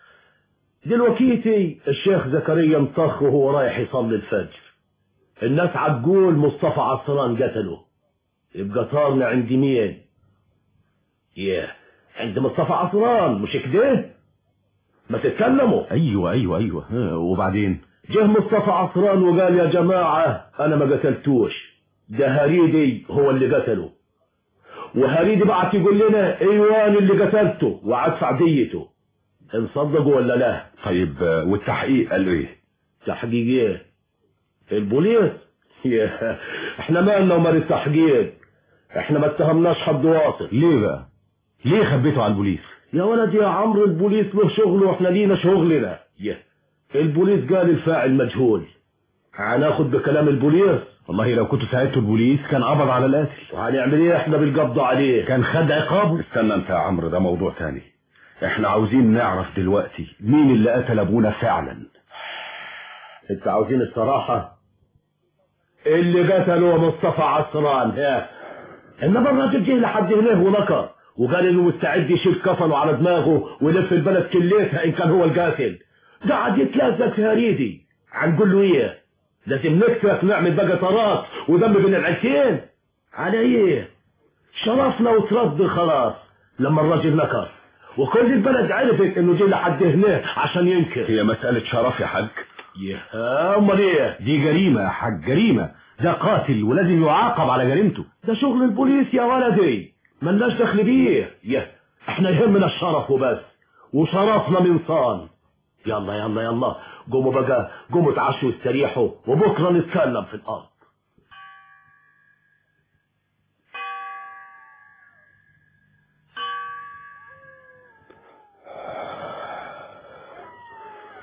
دلوقتي الشيخ زكريا انطخ وهو رايح يصلي الفجر الناس هتقول مصطفى عصران قتله يبقى طارنا عند مين ياه عند مصطفى عصران مش كده ما تتكلموا ايوه ايوه ايوه آه، وبعدين جه مصطفى عصران وقال يا جماعة أنا ما قتلتوش ده هريدي هو اللي قتله وهريدي بعت يقول لنا ايوان اللي قتلته وهدفع ديته نصدقوا ولا لا طيب آه، والتحقيق قال ايه تحقيق ايه البوليس يا، احنا مالنا ومال التحقيق احنا ما اتهمناش حد واصل ليه بقى ليه خبيته على البوليس يا ولد يا عمرو البوليس له شغله واحنا لينا شغلنا يا. البوليس قال الفاعل مجهول هناخد بكلام البوليس والله لو كنت ساعدته البوليس كان قبض على القاتل وهنعمل ايه احنا بالقبض عليه كان خد عقابه استنى انت يا عمرو ده موضوع تاني احنا عاوزين نعرف دلوقتي مين اللي قتل ابونا فعلا انت عاوزين الصراحة اللي قتله مصطفى عصران ها انما الراجل جه لحد هناه ونكر وقال انه مستعد يشيل كفنه على دماغه ويلف البلد كليتها ان كان هو القاتل قعد يتلازق في هريدي هنقول له ايه لازم نكترك نعمل بقى طرات ودم بين العيشين على ايه شرفنا وترد خلاص لما الراجل نكر وكل البلد عرفت انه جه لحد هناه عشان ينكر هي مسألة شرف يا حاج يا امال ايه دي جريمة يا حاج جريمة ده قاتل ولازم يعاقب على جريمته ده شغل البوليس يا ولدي ملناش دخل بيه يه احنا يهمنا الشرف وبس وشرفنا من صان يلا يلا يلا قوموا بقى قوموا اتعشوا واستريحوا وبكره نتكلم في الارض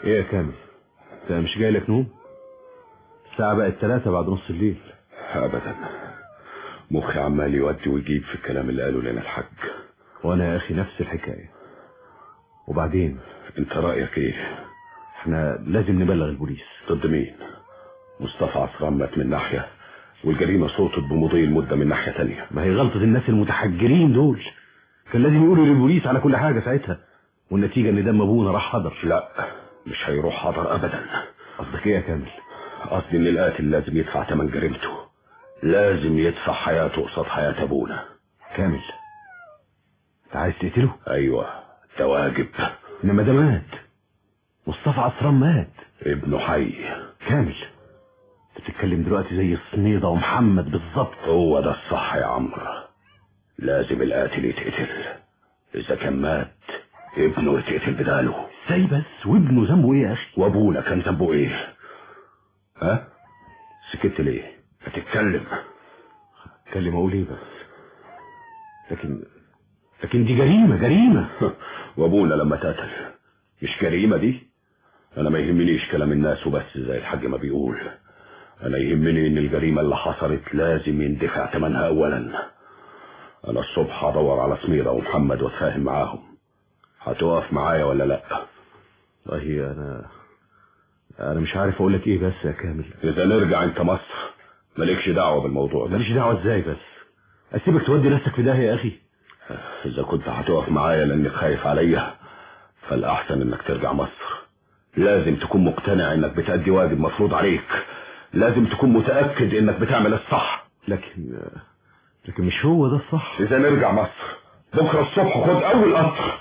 ايه يا كامل انت مش جاي لك نوم الساعة بقت ثلاثة بعد نص الليل ابدا مخي عمال يودي ويجيب في الكلام اللي قاله لنا الحاج وانا يا اخي نفس الحكاية وبعدين انت رايك ايه احنا لازم نبلغ البوليس ضد مين مصطفى عصران مات من ناحيه والجريمه صوتت بمضي المده من ناحيه تانية ما هي غلطة الناس المتحجرين دول كان لازم يقولوا للبوليس على كل حاجة ساعتها والنتيجة ان دم ابونا راح حضر لا مش هيروح حضر ابدا قصدك ايه يا كامل قصدي ان القاتل لازم يدفع ثمن جريمته لازم يدفع حياته قصاد حياه ابونا كامل انت عايز تقتله ايوه ده واجب انما ده مات مصطفى عصران مات ابنه حي كامل انت بتتكلم دلوقتي زي الصميدة ومحمد بالظبط هو ده الصح يا عمرو لازم القاتل يتقتل اذا كان مات ابنه يتقتل بداله ازاي بس وابنه ذنبه ايه يا اخي وابونا كان ذنبه ايه ها سكت ليه هتتكلم اتكلم اقول ايه بس لكن لكن دي جريمة جريمة وابونا لما اتقتل مش جريمة دي انا ما يهمنيش كلام الناس وبس زي الحاج ما بيقول انا يهمني ان الجريمة اللي حصلت لازم يندفع ثمنها اولا انا الصبح هدور على سميرة ومحمد واتفاهم معاهم هتقف معايا ولا لا والله انا انا مش عارف اقول لك ايه بس يا كامل اذا نرجع انت مصر مالكش دعوة بالموضوع ده ماليش دعوة ازاي بس اسيبك تودي نفسك في داهية يا اخي اذا كنت هتقف معايا لانك خايف عليا فالاحسن انك ترجع مصر لازم تكون مقتنع انك بتأدي واجب مفروض عليك لازم تكون متأكد انك بتعمل الصح لكن لكن مش هو ده الصح اذا نرجع مصر بكرة الصبح خد اول قطر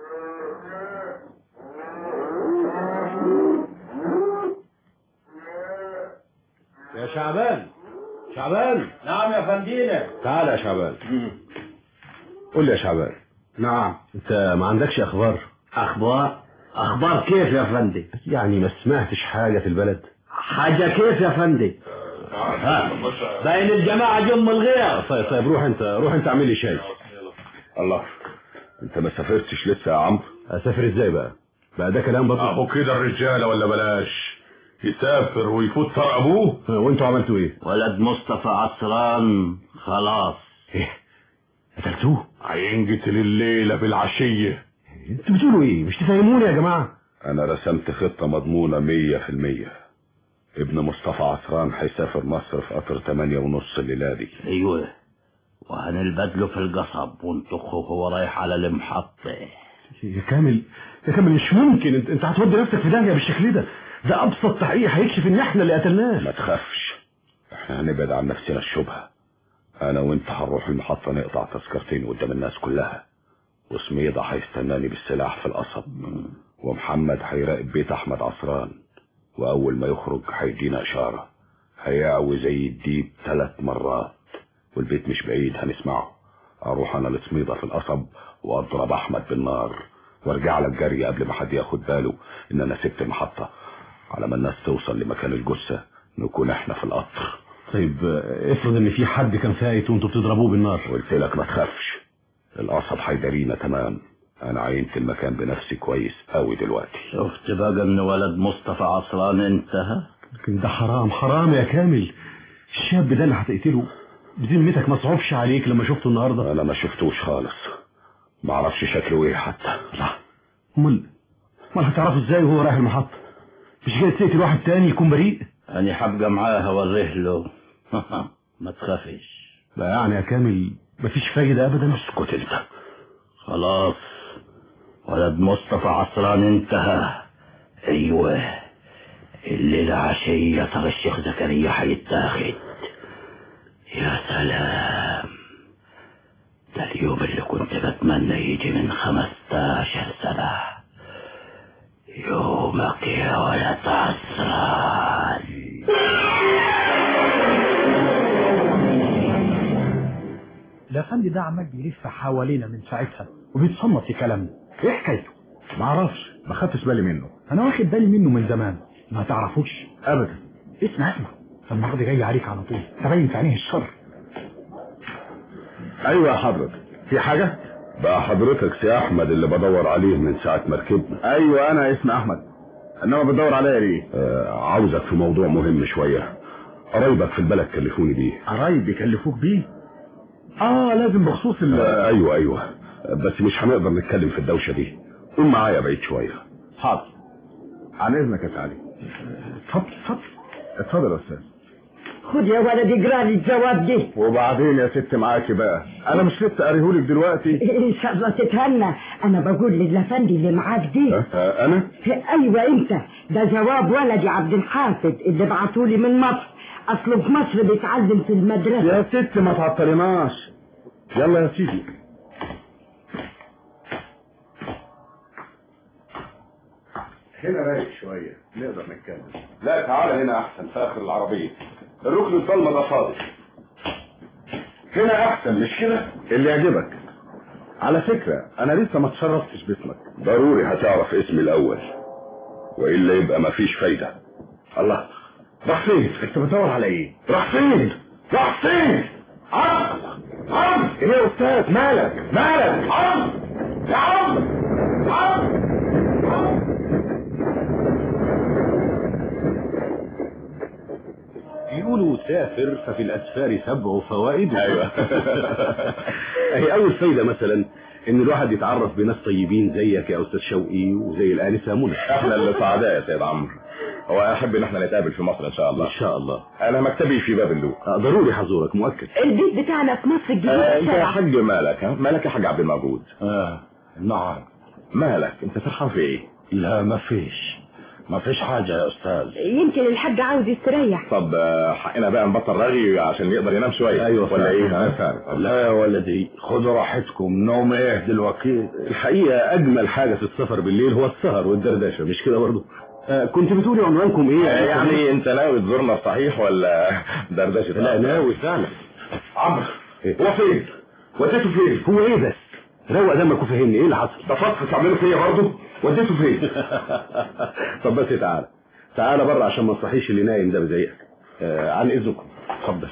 يا شعبان شعبان نعم يا فندينا تعال يا شعبان قول لي يا شعبان نعم انت ما عندكش اخبار اخبار اخبار كيف يا فندي يعني ما سمعتش حاجة في البلد حاجة كيف يا فندي ها باين الجماعة جم الغير طيب طيب روح انت روح انت اعمل لي شاي الله انت ما سافرتش لسه يا عمرو اسافر ازاي بقى بقى ده كلام برضه اهو كده الرجاله ولا بلاش يسافر ويفوت طار ابوه وانتوا عملتوا ايه ولد مصطفى عصران خلاص ايه قتلتوه هينقتل الليله بالعشيه انتوا بتقولوا ايه مش تفهموني يا جماعة انا رسمت خطة مضمونة مية في المية ابن مصطفى عصران هيسافر مصر في قطر تمانية ونص الليلة دي ايوه وهنلبدله في القصب ونطخه وهو رايح على المحطة يا كامل يا كامل مش ممكن انت, انت هتودي نفسك في داهية بالشكل ده ده ابسط تحقيق هيكشف ان احنا اللي قتلناه ما تخافش احنا هنبعد عن نفسنا الشبهة انا وانت هنروح المحطة نقطع تذكرتين قدام الناس كلها وسميدة هيستناني بالسلاح في القصب ومحمد هيراقب بيت احمد عصران واول ما يخرج هيدينا اشارة هيعوي زي الديب ثلاث مرات والبيت مش بعيد هنسمعه اروح انا لسميدة في القصب واضرب احمد بالنار وارجع لك جري قبل ما حد ياخد باله ان انا سبت المحطة على ما الناس توصل لمكان الجثة نكون احنا في القطر طيب اه، افرض ان في حد كان فايت وانتوا بتضربوه بالنار قلت لك ما تخافش القصب هيدارينا تمام انا عينت المكان بنفسي كويس قوي دلوقتي شفت بقى ان ولد مصطفى عصران انتهى لكن ده حرام حرام يا كامل الشاب ده اللي هتقتله بذمتك ما صعبش عليك لما شفته النهارده انا ما شفتوش خالص ما اعرفش شكله ايه حتى لا امال امال هتعرفه ازاي وهو رايح المحطة مش جاي تقتل واحد تاني يكون بريء انا هبقى معاه اوريه له ما تخافش لا يعني يا كامل مفيش فايدة ابدا اسكت انت خلاص ولد مصطفى عصران انتهى ايوه الليلة عشية ترى الشيخ زكريا هيتاخد يا سلام ده اليوم اللي كنت بتمنى يجي من خمستاشر سنة يومك يا ولد عصران الافندي ده عمال بيلف حوالينا من ساعتها وبيتصنف في كلامنا ايه حكايته ما اعرفش ما خدتش بالي منه انا واخد بالي منه من زمان ما تعرفوش ابدا اسمع اسمع النهارده جاي عليك على طول تبين في عينيه الشر ايوه يا حضرتك في حاجة بقى حضرتك سي احمد اللي بدور عليه من ساعة ما ركبنا ايوه انا اسمي احمد انما بتدور عليا ليه آه عاوزك في موضوع مهم شوية قرايبك في البلد كلفوني بيه قرايب يكلفوك بيه اه لازم بخصوص ال آه ايوه ايوه بس مش هنقدر نتكلم في الدوشة دي قوم معايا بعيد شوية حاضر عن اذنك يا سعدي اتفضل اتفضل اتفضل يا استاذ خد يا ولدي اقرا لي الجواب دي وبعدين يا ست معاكي بقى انا مش لسه قاريهولك دلوقتي ان شاء الله تتهنى انا بقول للافندي اللي معاك دي آه انا ايوه انت ده جواب ولدي عبد الحافظ اللي بعتولي من مصر اصله في مصر بيتعلم في المدرسه يا ست ما تعطلناش يلا يا سيدي هنا رايق شوية نقدر نتكلم لا تعالى هنا احسن في اخر العربية الركن الضلمة ده فاضي هنا احسن مش كده اللي يعجبك على فكرة انا لسه ما اتشرفتش باسمك ضروري هتعرف اسمي الاول والا يبقى مفيش فايدة الله راح فين انت بتدور على ايه راح فين راح فين عم عم ايه يا استاذ مالك مالك عم يا عم عم يقولوا سافر ففي الاسفار سبع فوائد ايوه هي اول فايده مثلا ان الواحد يتعرف بناس طيبين زيك يا استاذ شوقي وزي الانسه منى احنا اللي سعداء يا سيد عمرو هو احب ان احنا نتقابل في مصر ان شاء الله ان شاء الله انا مكتبي في باب اللوق آه، ضروري حضورك مؤكد البيت بتاعنا في مصر الجديده آه انت يا السبعة. حاج مالك ها مالك يا حاج عبد الموجود اه نعم مالك انت فرحان في ايه لا ما فيش ما فيش حاجة يا أستاذ يمكن الحاج عاوز يستريح طب آه، حقنا بقى نبطل رغي عشان يقدر ينام شويه أيوة ولا فعلا. ايه آه، ها؟ فعلا. لا يا ولدي خذوا راحتكم نوم ايه دلوقتي الحقيقه اجمل حاجه في السفر بالليل هو السهر والدردشه مش كده برضه آه كنت بتقولي عنوانكم ايه آه، يعني انت ناوي تزورنا صحيح ولا دردشه لا ناوي فعلا عمرو هو فين وديته فين هو ايه بس روق دمك وفهمني ايه اللي حصل ده فصل تعمله فيا برضه وديته فين طب بس تعالى تعالى بره عشان ما تصحيش اللي نايم ده بزيك آه عن اذنكم اتفضل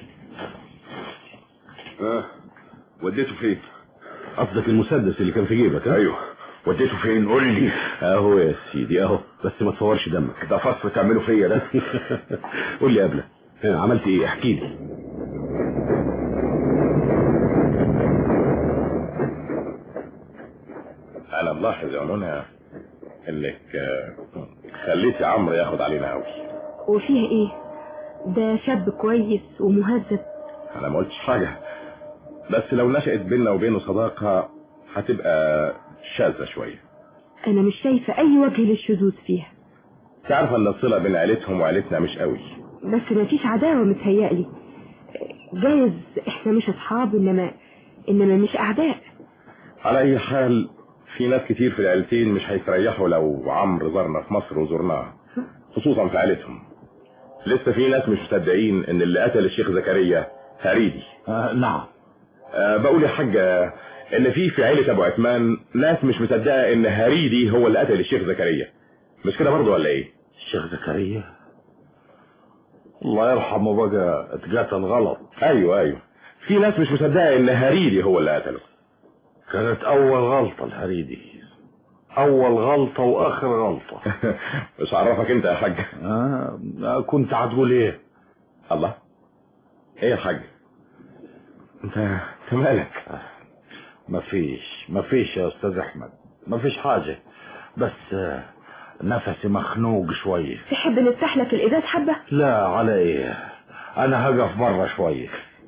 آه، وديته فين قصدك المسدس اللي كان في جيبك ها؟ ايوه وديته فين قول لي اهو يا سيدي اهو بس ما تصورش دمك ده فصل تعمله فيا ده قول لي قبله ها، عملت ايه احكي لي انا ملاحظ يا منى انك آه، خليتي عمرو ياخد علينا قوي وفيها ايه ده شاب كويس ومهذب انا ما قلتش حاجه بس لو نشأت بيننا وبينه صداقه هتبقى شاذه شويه انا مش شايفه اي وجه للشذوذ فيها تعرف ان الصله بين عيلتهم وعيلتنا مش قوي بس ما فيش عداوه متهيألي جايز احنا مش اصحاب انما انما مش اعداء على اي حال في ناس كتير في العيلتين مش هيستريحوا لو عمرو زارنا في مصر وزرناه خصوصا في عيلتهم لسه في ناس مش مصدقين ان اللي قتل الشيخ زكريا هريدي آه نعم أه بقول يا حاجة ان في في عيلة ابو عثمان ناس مش مصدقة ان هريدي هو اللي قتل الشيخ زكريا مش كده برضه ولا ايه الشيخ زكريا الله يرحمه بقى اتقتل غلط ايوه ايوه في ناس مش مصدقة ان هريدي هو اللي قتله كانت أول غلطة الهريدي أول غلطة وآخر غلطة مش عرفك انت يا حاج آه آه، كنت هتقول إيه؟ الله ايه يا حاج انت انت مالك مفيش مفيش يا أستاذ أحمد مفيش حاجة بس آه، نفسي مخنوق شوية تحب نفتح لك الازاز حبه لا على إيه أنا هقف برا شوية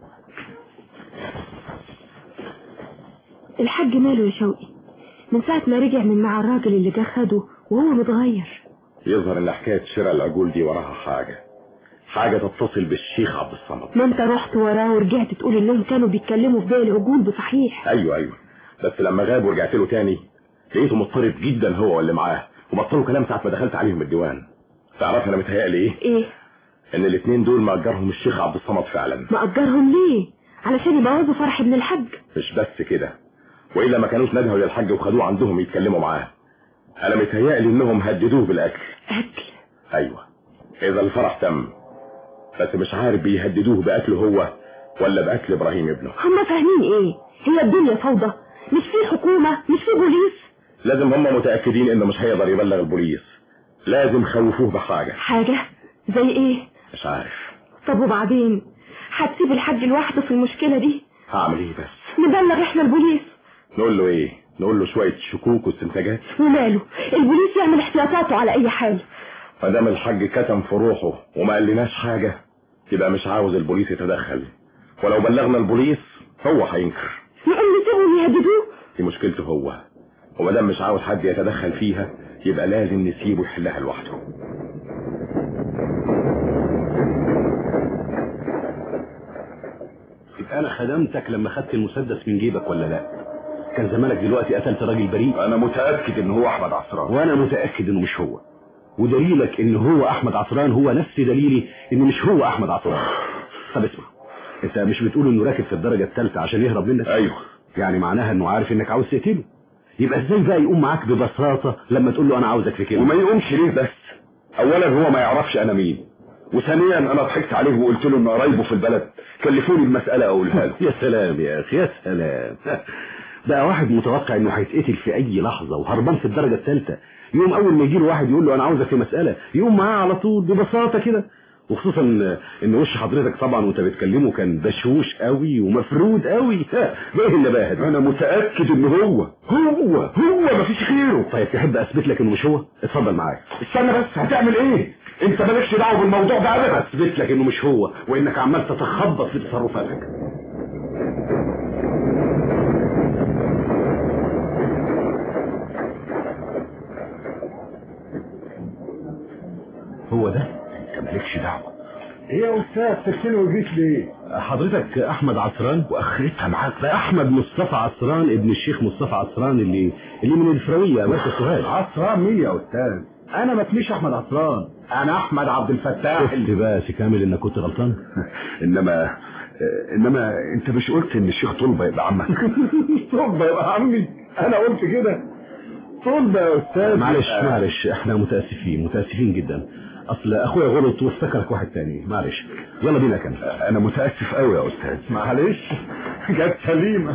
الحاج ماله يا شوقي من ساعه ما رجع من مع الراجل اللي جه خده وهو متغير يظهر ان حكاية شراء العجول دي وراها حاجة حاجة تتصل بالشيخ عبد الصمد ما انت رحت وراه ورجعت تقول انهم كانوا بيتكلموا في بيع العجول بصحيح ايوه ايوه بس لما غاب ورجعت له تاني لقيته مضطرب جدا هو واللي معاه وبطلوا كلام ساعة ما دخلت عليهم الديوان تعرف انا متهيألي ايه ايه ان الاتنين دول مأجرهم الشيخ عبد الصمد فعلا مأجرهم ليه علشان يبوظوا فرح ابن الحاج مش بس كده والا ما كانوش ندهوا للحاج وخدوه عندهم يتكلموا معاه انا متهيألي انهم هددوه بالاكل اكل ايوه اذا الفرح تم بس مش عارف بيهددوه باكله هو ولا باكل ابراهيم ابنه هم فاهمين ايه هي الدنيا فوضى مش في حكومة مش في بوليس لازم هم متأكدين انه مش هيقدر يبلغ البوليس لازم خوفوه بحاجة حاجة زي ايه مش عارف طب وبعدين هتسيب الحاج لوحده في المشكلة دي هعمل ايه بس نبلغ احنا البوليس نقول له ايه نقول له شوية شكوك واستنتاجات وماله البوليس يعمل احتياطاته على اي حال ما دام الحاج كتم في روحه وما قالناش حاجة يبقى مش عاوز البوليس يتدخل ولو بلغنا البوليس هو هينكر نقوم نسيبهم يهددوه دي مشكلته هو وما دام مش عاوز حد يتدخل فيها يبقى لازم نسيبه يحلها لوحده يبقى انا خدمتك لما خدت المسدس من جيبك ولا لا كان زمانك دلوقتي قتلت راجل بريء انا متأكد ان هو احمد عصران وانا متاكد انه مش هو ودليلك ان هو احمد عصران هو نفس دليلي انه مش هو احمد عصران طب اسمع انت مش بتقول انه راكب في الدرجه الثالثه عشان يهرب منك ايوه يعني معناها انه عارف انك عاوز تقتله يبقى ازاي بقى يقوم معاك ببساطه لما تقول له انا عاوزك في كده وما يقومش ليه بس اولا هو ما يعرفش انا مين وثانيا انا ضحكت عليه وقلت له ان قرايبه في البلد كلفوني بمسألة اقولها له يا سلام يا اخي يا سلام بقى واحد متوقع انه هيتقتل في اي لحظه وهربان في الدرجه الثالثه يوم اول ما يجي له واحد يقول له انا عاوزك في مساله يقوم معاه على طول ببساطه كده وخصوصا ان وش حضرتك طبعا وانت بتكلمه كان بشوش قوي ومفرود قوي ها، ايه اللي باهت انا متأكد ان هو هو هو مفيش غيره طيب تحب اثبت لك انه مش هو اتفضل معايا استنى بس هتعمل ايه انت مالكش دعوه بالموضوع ده ابدا اثبت لك انه مش هو وانك عمال تتخبط في تصرفاتك هو ده انت مالكش دعوه ايه يا استاذ سكتني وجيت ليه حضرتك احمد عصران واخرتها معاك بقى احمد مصطفى عصران ابن الشيخ مصطفى عصران اللي اللي من الفرويه مركز سوهاج عصران مين يا استاذ انا ما اسميش احمد عصران انا احمد عبد الفتاح شفت بقى يا سي كامل انك كنت غلطان انما انما انت مش قلت ان الشيخ طلبه يبقى عمك طب يبقى عمي انا قلت كده طب يا استاذ معلش معلش احنا متاسفين متاسفين جدا اصل اخويا غلط وافتكرك واحد تاني معلش يلا بينا كان انا متاسف قوي يا استاذ معلش جت سليمه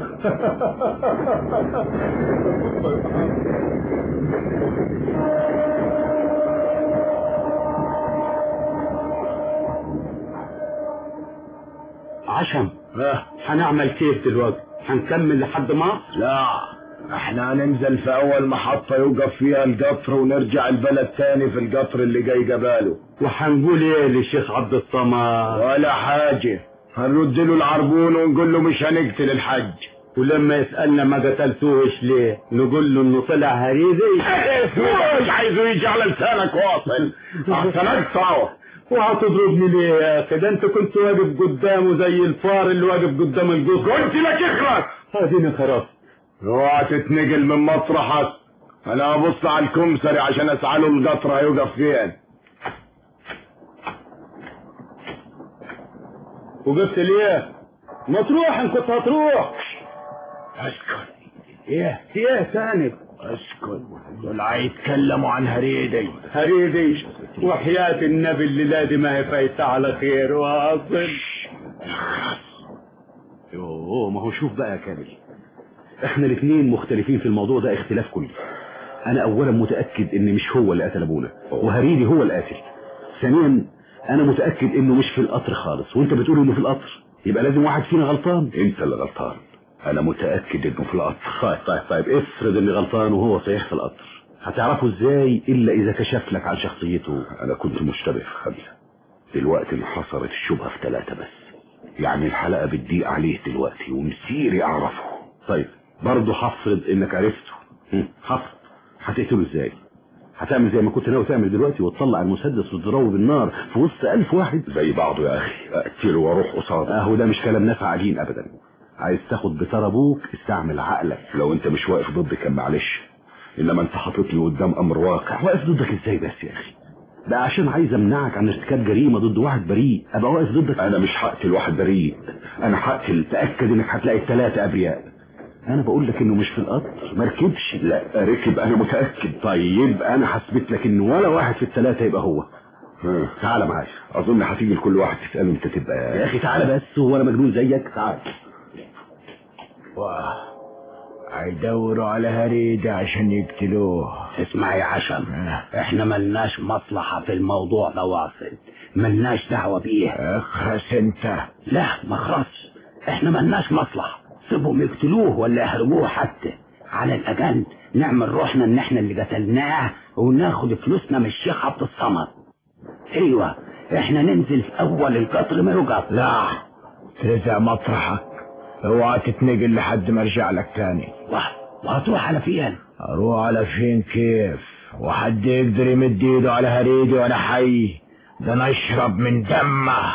عشم هنعمل كيف دلوقتي هنكمل لحد مصر لا احنا هننزل في اول محطة يوقف فيها القطر ونرجع البلد تاني في القطر اللي جاي جباله وهنقول ايه للشيخ عبد الصمد ولا حاجة هنرد له العربون ونقول له مش هنقتل الحج ولما يسألنا ما قتلتوش ليه نقول له انه طلع هريدي مش عايزه يجي على لسانك واصل احسن اقطعه وهتضربني ليه يا اخي ده انت كنت واقف قدامه زي الفار اللي واقف قدام الجزر قلت لك اخرس اديني خلاص اوعى تتنقل من مطرحك انا هبص على الكمسري عشان اساله القطر هيوقف فين وقفت ليه ما تروح ان كنت هتروح اسكت ايه ايه ثاني اسكت دول هيتكلموا عن هريدي هريدي وحياة النبي اللي لازم ما هي فايتة على خير واصل يوه ما هو شوف بقى يا كامل احنا الاثنين مختلفين في الموضوع ده اختلاف كلي انا اولا متأكد ان مش هو اللي قتل ابونا وهريدي هو القاتل ثانيا انا متأكد انه مش في القطر خالص وانت بتقول انه في القطر يبقى لازم واحد فينا غلطان انت اللي غلطان انا متاكد انه في القطر طيب طيب طيب افرض اني غلطان وهو صحيح في القطر هتعرفه ازاي الا اذا كشف لك عن شخصيته انا كنت مشتبه في خمسه دلوقتي انحصرت الشبهه في ثلاثه بس يعني الحلقه بتضيق عليه دلوقتي ومسيري اعرفه طيب برضه هفرض انك عرفته هم، هفرض هتقتله ازاي هتعمل زي ما كنت ناوي تعمل دلوقتي وتطلع المسدس وتضربه بالنار في وسط ألف واحد زي بعضه يا اخي اقتله واروح قصاده اهو ده مش كلام ناس عاجين ابدا عايز تاخد بطار ابوك استعمل عقلك لو انت مش واقف ضدي كان معلش انما انت حاططني قدام امر واقع واقف ضدك ازاي بس يا اخي ده عشان عايز امنعك عن ارتكاب جريمه ضد واحد بريء ابقى واقف ضدك انا مش هقتل واحد بريء انا هقتل تاكد انك هتلاقي الثلاثه ابرياء انا بقول لك انه مش في القطر ما ركبش لا ركب انا متاكد طيب انا هثبت لك ان ولا واحد في الثلاثه يبقى هو ها. تعالى معايا اظن هتيجي لكل واحد تساله انت تبقى يا اخي تعالى بس هو انا مجنون زيك تعالى هيدوروا على هريدة عشان يقتلوه اسمع يا عشم احنا ملناش مصلحة في الموضوع ده واصل ملناش دعوة بيه اخرس انت لا ما خلاص احنا ملناش مصلحة سيبهم يقتلوه ولا يهربوه حتى على الاقل نعمل روحنا ان احنا اللي قتلناه وناخد فلوسنا من الشيخ عبد الصمد ايوه احنا ننزل في اول القطر ما يقف لا ترزع مطرحك اوعى تتنقل لحد ما ارجع لك تاني وهتروح على فين اروح على فين كيف وحد يقدر يمد ايده على هريدي وانا حي ده انا اشرب من دمه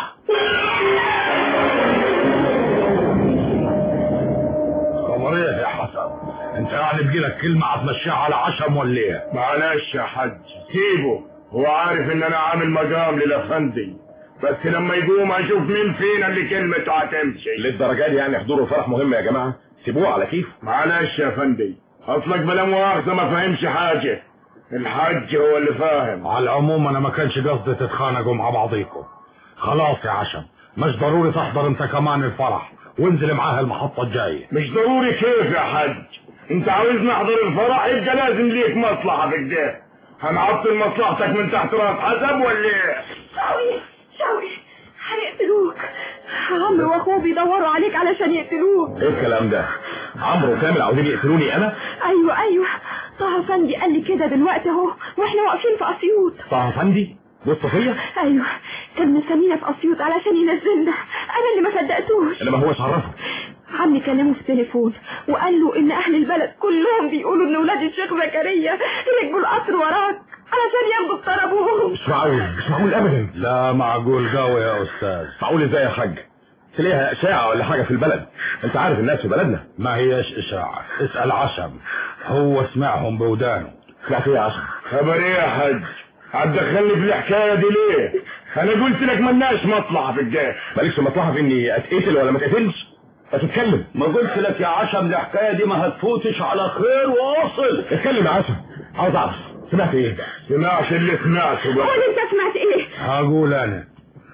خبر ايه يا حسن انت يعني بجيلك كلمة هتمشيها على عشم ولا ايه معلش يا حاج سيبه هو عارف ان انا عامل مقام للافندي بس لما يقوم اشوف مين فينا اللي كلمته هتمشي للدرجه دي يعني حضور الفرح مهم يا جماعه سيبوه على كيف معلش يا فندي اصلك بلا مؤاخذه ما فهمش حاجه الحاج هو اللي فاهم على العموم انا ما كانش قصدي تتخانقوا مع بعضيكم خلاص يا عشم مش ضروري تحضر انت كمان الفرح وانزل معاها المحطة الجاية مش ضروري كيف يا حاج انت عاوزني احضر الفرح يبقى لازم ليك مصلحه في كده هنعطل مصلحتك من تحت راس حسب ولا ايه شوقي شوقي هيقتلوك عمرو واخوه بيدوروا عليك علشان يقتلوك ايه الكلام ده عمرو وكامل عاوزين يقتلوني انا ايوه ايوه طه افندي قال لي كده دلوقتي اهو واحنا واقفين في اسيوط طه افندي بص فيا ايوه كان مستنينا في اسيوط علشان ينزلنا انا اللي ما صدقتوش انا ما هوش عرفه عمي كلمه في تليفون وقال له ان اهل البلد كلهم بيقولوا ان ولاد الشيخ زكريا ركبوا القطر وراك علشان ياخدوا بطار ابوهم مش معقول مش معقول ابدا لا معقول قوي يا استاذ معقول ازاي يا حاج تلاقيها اشاعه ولا حاجه في البلد انت عارف الناس في بلدنا ما هيش اشاعة اسأل عشم هو سمعهم بودانه سمعت ايه يا عشم خبر ايه يا حاج هتدخلني في الحكايه دي ليه انا قلت لك ملناش مصلحه في الجاه مالكش مصلحه في اني اتقتل ولا ما اتقتلش اتتكلم ما قلت لك يا عشم الحكاية دي ما هتفوتش على خير واصل اتكلم يا عشم عاوز اعرف سمعت ايه سمعت اللي سمعته بقى قول انت سمعت ايه هقول انا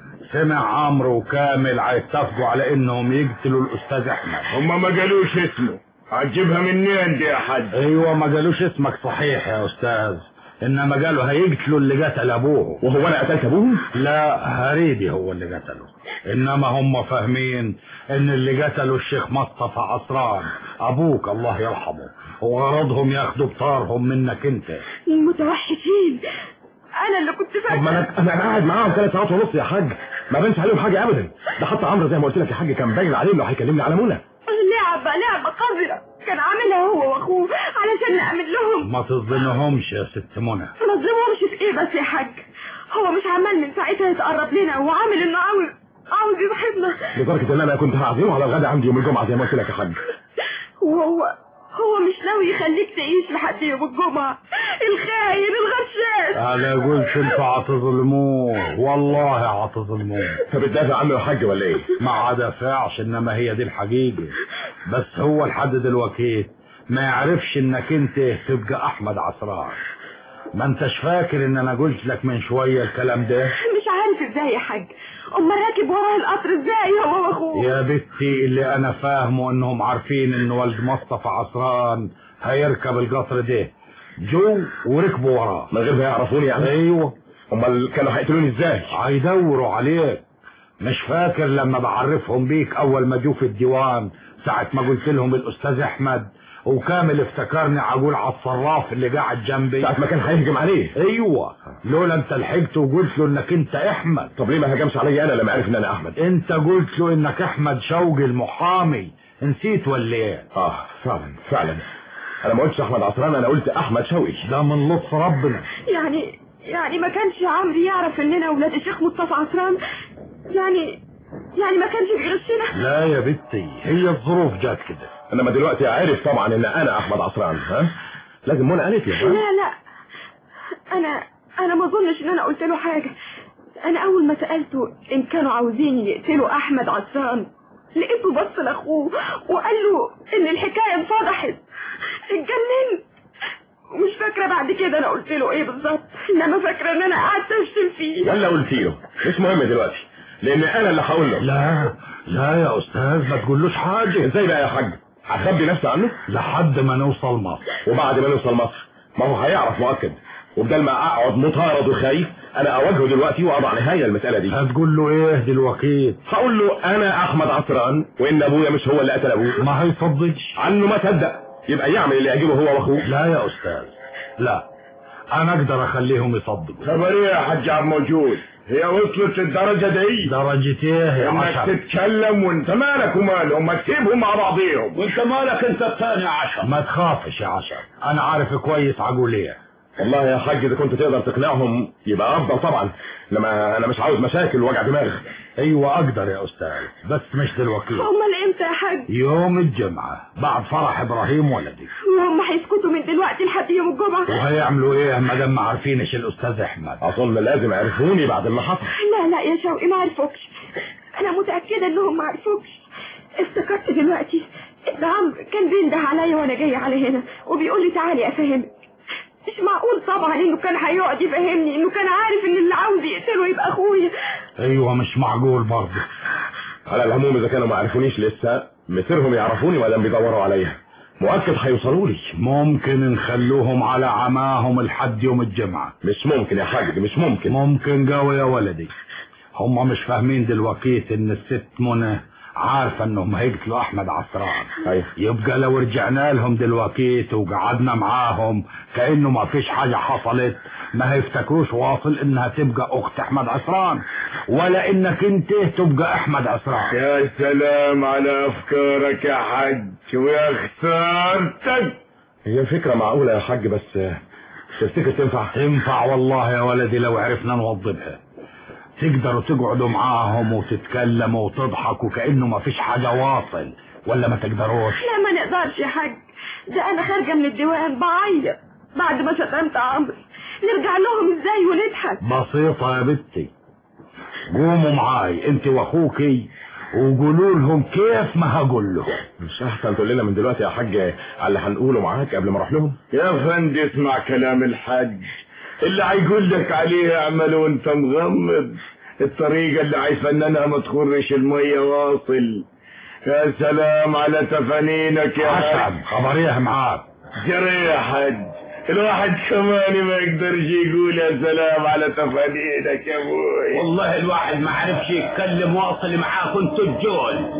سمع عمرو وكامل هيتفقوا على انهم يقتلوا الاستاذ احمد هما ما قالوش اسمه هتجيبها منين دي يا حاج ايوه ما قالوش اسمك صحيح يا استاذ انما قالوا هيقتلوا اللي قتل ابوه وهو انا قتلت ابوه لا هريدي هو اللي قتله انما هم فاهمين ان اللي قتله الشيخ مصطفى عصران ابوك الله يرحمه وغرضهم ياخدوا بطارهم منك انت المتوحشين انا اللي كنت طب ما فاكره انا انا قاعد معاهم ثلاث ساعات ونص يا حاج ما بنش عليهم حاجه ابدا ده حتى عمرو زي ما قلت لك يا حاج كان باين عليه انه هيكلمني على منى لعبه لعبه قذره كان عاملها هو واخوه علشان نعمل لهم ما تظلمهمش يا ست منى ما نظلمهمش في ايه بس يا حاج هو مش عمال من ساعتها يتقرب لنا وعامل انه عاوز عاوز يصاحبنا لدرجه ان انا كنت هعزمه على الغدا عندي يوم الجمعه زي ما قلت لك يا حاج وهو هو مش ناوي يخليك تعيش لحد يوم الجمعة الخاين الغشاش انا قلت انتوا هتظلموه والله هتظلموه فبتدافع عنه يا حاج ولا ايه ما دافعش انما هي دي الحقيقة بس هو لحد دلوقتي ما يعرفش انك انت تبقى احمد عصران ما انتش فاكر ان انا قلت لك من شوية الكلام ده مش عارف ازاي يا حاج امال راكب وراه القطر ازاي هو واخوه يا بنتي اللي انا فاهمه انهم عارفين ان والد مصطفى عصران هيركب القطر ده جو وركبوا وراه من غير ما يعرفوني يعني ايوه امال كانوا هيقتلوني ازاي هيدوروا عليك مش فاكر لما بعرفهم بيك اول ما جو في الديوان ساعة ما قلت لهم الاستاذ احمد وكامل افتكرني عقول على الصراف اللي قاعد جنبي ساعة ما كان هيهجم عليه ايوه لولا انت لحقت وقلت له انك انت احمد طب ليه ما هجمش عليا انا لما عرف ان انا احمد انت قلت له انك احمد شوقي المحامي نسيت ولا ايه اه فعلا فعلا انا ما قلتش احمد عصران انا قلت احمد شوقي ده من لطف ربنا يعني يعني ما كانش عمرو يعرف اننا ولاد الشيخ مصطفى عصران يعني يعني ما كانش بيغشنا لا يا بنتي هي الظروف جات كده انما دلوقتي عارف طبعا ان انا احمد عصران ها لازم منى قالت لي ها؟ لا لا انا انا ما اظنش ان انا قلت له حاجه انا اول ما سالته ان كانوا عاوزين يقتلوا احمد عصران لقيته بص لاخوه وقال له ان الحكايه انفضحت اتجننت ومش فاكره بعد كده انا قلت له ايه بالظبط انما فاكره ان انا قعدت اشتم فيه ولا قلت له مش مهم دلوقتي لان انا اللي هقول له لا لا يا استاذ ما تقولوش حاجه ازاي بقى يا حاج هخبي نفسي عنه لحد ما نوصل مصر وبعد ما نوصل مصر ما هو هيعرف مؤكد وبدل ما اقعد مطارد وخايف انا اواجهه دلوقتي واضع نهايه للمساله دي هتقول له ايه دلوقتي هقول له انا احمد عصران وان ابويا مش هو اللي قتل ابوه ما هيصدقش عنه ما صدق يبقى يعمل اللي يعجبه هو واخوه لا يا استاذ لا انا اقدر اخليهم يصدقوا خبر ايه يا حاج عبد موجود هي وصلت للدرجة دي درجة ايه يا انك عشر تتكلم وانت مالك ومالهم ما تسيبهم مع بعضيهم وانت مالك انت الثاني عشر ما تخافش يا عشر انا عارف كويس عقول ايه والله يا حاج اذا كنت تقدر تقنعهم يبقى افضل طبعا انما انا مش عاوز مشاكل ووجع دماغ ايوه اقدر يا استاذ بس مش دلوقتي امال امتى يا حاج يوم الجمعة بعد فرح ابراهيم ولدي وهم هيسكتوا من دلوقتي لحد يوم الجمعة وهيعملوا ايه ما دام ما عارفينش الاستاذ احمد اظن لازم يعرفوني بعد اللي حصل لا لا يا شوقي ما عرفوكش انا متأكدة انهم ما عرفوكش افتكرت دلوقتي ابن عمرو كان بينده عليا وانا جاية على هنا وبيقول لي تعالي افهمك مش معقول طبعا انه كان هيقعد يفهمني انه كان عارف ان اللي عاوز يقتله يبقى اخويا ايوه مش معقول برضه على العموم اذا كانوا ما عرفونيش لسه مصيرهم يعرفوني ما دام بيدوروا عليا مؤكد هيوصلوا لي ممكن نخلوهم على عماهم لحد يوم الجمعة مش ممكن يا حاج مش ممكن ممكن قوي يا ولدي هم مش فاهمين دلوقتي ان الست منى عارفة انهم هيقتلوا احمد عسران أيوة. يبقى لو رجعنا لهم دلوقتي وقعدنا معاهم كأنه ما فيش حاجة حصلت ما هيفتكروش واصل انها تبقى اخت احمد عسران ولا انك انت تبقى احمد عسران يا سلام على افكارك يا حج ويا خسارتك هي فكرة معقولة يا حاج بس تفتكر تنفع تنفع والله يا ولدي لو عرفنا نوظفها تقدروا تقعدوا معاهم وتتكلموا وتضحكوا كأنه ما فيش حاجة واصل ولا ما تقدروش لا ما نقدرش يا حاج ده انا خارجة من الديوان بعيط بعد ما شتمت عمرو نرجع لهم ازاي ونضحك بسيطة يا بنتي قوموا معاي انت واخوكي وقولوا لهم كيف ما هقول لهم مش احسن تقول لنا من دلوقتي يا حاج على اللي هنقوله معاك قبل ما اروح لهم يا فندي اسمع كلام الحج اللي هيقول لك عليه اعمل وانت مغمض الطريقة اللي هيفننها ما تخرش المية واصل يا سلام على تفانينك يا حسن حج خبريه معاك جري يا حج الواحد كمان ما يقدرش يقول يا سلام على تفانينك يا ابوي والله الواحد ما عرفش يتكلم واصل معاكم انتوا الجول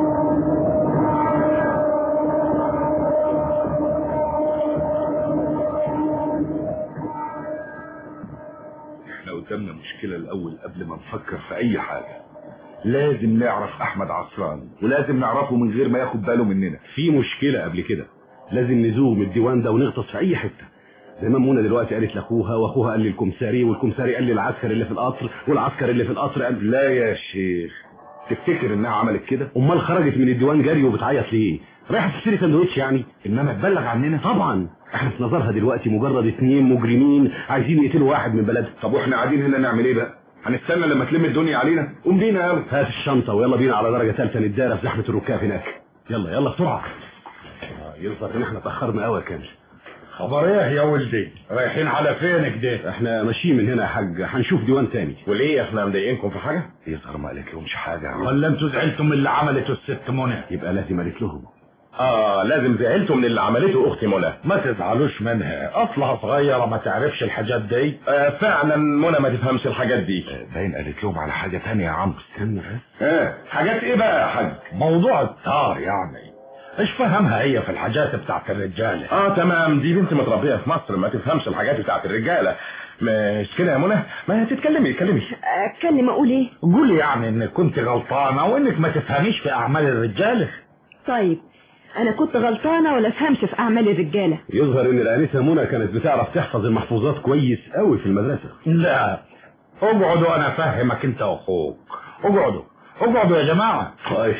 احنا قدامنا مشكلة الأول قبل ما نفكر في أي حاجة لازم نعرف أحمد عصران ولازم نعرفه من غير ما ياخد باله مننا في مشكلة قبل كده لازم نزوغ من الديوان ده ونغطس في اي حتة زي ما منى دلوقتي قالت لاخوها واخوها قال للكمساري والكمساري قال للعسكر اللي في القطر والعسكر اللي في القطر قال لا يا شيخ تفتكر انها عملت كده امال خرجت من الديوان جري وبتعيط ليه رايحه تشتري سندوتش يعني انما تبلغ عننا طبعا احنا في نظرها دلوقتي مجرد اتنين مجرمين عايزين يقتلوا واحد من بلدها طب واحنا قاعدين هنا نعمل ايه بقى هنستنى لما تلم الدنيا علينا قوم بينا يلا هات الشنطة ويلا بينا على درجة ثالثة نتدارى في زحمة الركاب هناك يلا يلا بسرعة آه، يظهر ان احنا اتأخرنا قوي يا كامل خبريه يا ولدي رايحين على فين كده احنا ماشيين من هنا يا حاج هنشوف ديوان تاني وليه احنا مضايقينكم في حاجة يظهر ما قالت لهمش حاجة ولا انتوا زعلتوا من اللي عملته الست منى يبقى لازم قالت لهم اه لازم زعلتوا من اللي عملته اختي منى ما تزعلوش منها اصلها صغيرة ما تعرفش الحاجات دي آه فعلا منى ما تفهمش الحاجات دي باين قالت لهم على حاجة تانية يا عمرو استنى بس اه حاجات ايه بقى يا حاج موضوع الطار يعني ايش فهمها هي في الحاجات بتاعت الرجالة اه تمام دي بنت متربية في مصر ما تفهمش الحاجات بتاعت الرجالة مش كده يا منى ما تتكلمي اتكلمي اتكلم اقول ايه قولي يعني انك كنت غلطانة وانك ما تفهميش في اعمال الرجالة طيب انا كنت غلطانة ولا افهمش في اعمال الرجالة يظهر ان الانسة منى كانت بتعرف تحفظ المحفوظات كويس قوي في المدرسة لا اقعدوا انا افهمك انت واخوك اقعدوا اقعدوا يا جماعة طيب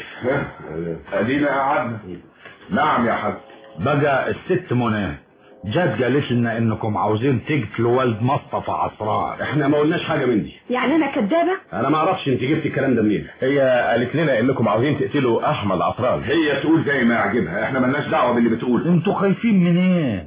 ادينا قعدنا نعم يا حاج بقى الست منى جت قالت لنا انكم عاوزين تقتلوا والد مصطفى عصران احنا ما قلناش حاجة من دي يعني انا كدابة انا ما اعرفش انت جبت الكلام ده منين هي قالت لنا انكم عاوزين تقتلوا احمد عطران هي تقول زي ما يعجبها احنا ملناش دعوة باللي بتقول انتوا خايفين منين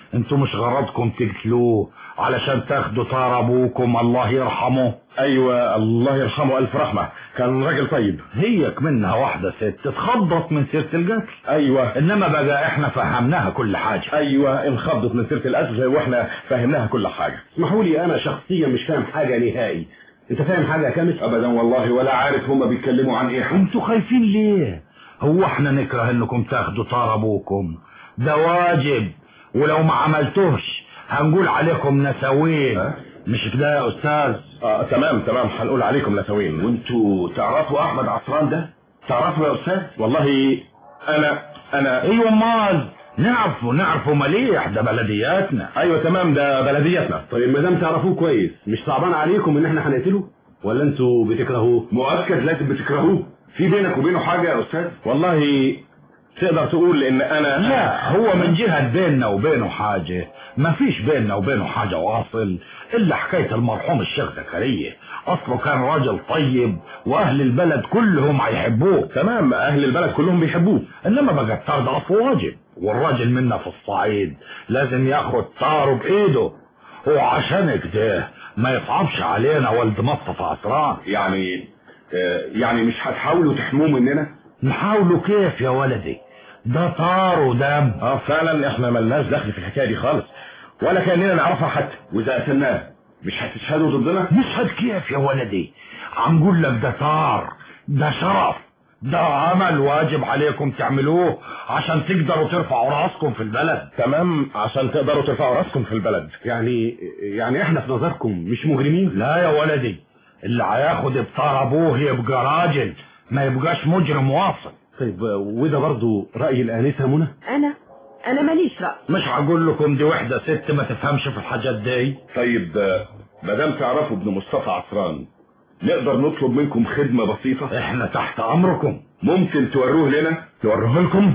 انتوا مش غرضكم تقتلوه علشان تاخدوا طار ابوكم الله يرحمه ايوه الله يرحمه الف رحمه كان راجل طيب هيك منها واحده ست تتخبط من سيره القتل ايوه انما بقى احنا فهمناها كل حاجه ايوه انخضت من سيره القتل واحنا فهمناها كل حاجه اسمحوا لي انا شخصيا مش فاهم حاجه نهائي انت فاهم حاجه يا كامل ابدا والله ولا عارف هما بيتكلموا عن ايه انتوا خايفين ليه هو احنا نكره انكم تاخدوا طار ابوكم ده واجب ولو ما عملتوش هنقول عليكم نسوين مش كده يا استاذ اه تمام تمام هنقول عليكم نسوين وانتوا تعرفوا احمد عصران ده تعرفوا يا استاذ والله انا انا ايوه امال نعرفه نعرفه مليح ده بلدياتنا ايوه تمام ده بلديتنا طيب ما دام تعرفوه كويس مش صعبان عليكم ان احنا هنقتله ولا انتوا بتكرهوه مؤكد لازم بتكرهوه في بينك وبينه حاجه يا استاذ والله تقدر تقول ان انا لا هو من جهة بيننا وبينه حاجة ما فيش بيننا وبينه حاجة واصل الا حكاية المرحوم الشيخ زكريا اصله كان راجل طيب واهل البلد كلهم هيحبوه تمام اهل البلد كلهم بيحبوه انما بقى الطار ده اصله واجب والراجل منا في الصعيد لازم ياخد طاره بايده وعشان كده ما يصعبش علينا ولد مصطفى عصران يعني آه يعني مش هتحاولوا تحموه مننا نحاولوا كيف يا ولدي ده طار ودم اه فعلا احنا ملناش دخل في الحكايه دي خالص ولا كاننا نعرفها حتى واذا قتلناه مش هتشهدوا ضدنا نشهد كيف يا ولدي عم قول لك ده طار ده شرف ده عمل واجب عليكم تعملوه عشان تقدروا ترفعوا راسكم في البلد تمام عشان تقدروا ترفعوا راسكم في البلد يعني يعني احنا في نظركم مش مجرمين لا يا ولدي اللي هياخد بطار ابوه يبقى راجل ما يبقاش مجرم واصل طيب وده برضو رأي الآنسة منى انا انا ماليش رأي مش هقول لكم دي وحدة ست ما تفهمش في الحاجات دي طيب ما دام تعرفوا ابن مصطفى عصران نقدر نطلب منكم خدمة بسيطة احنا تحت امركم ممكن توروه لنا نوروه لكم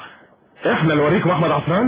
احنا اللي نوريكم احمد عصران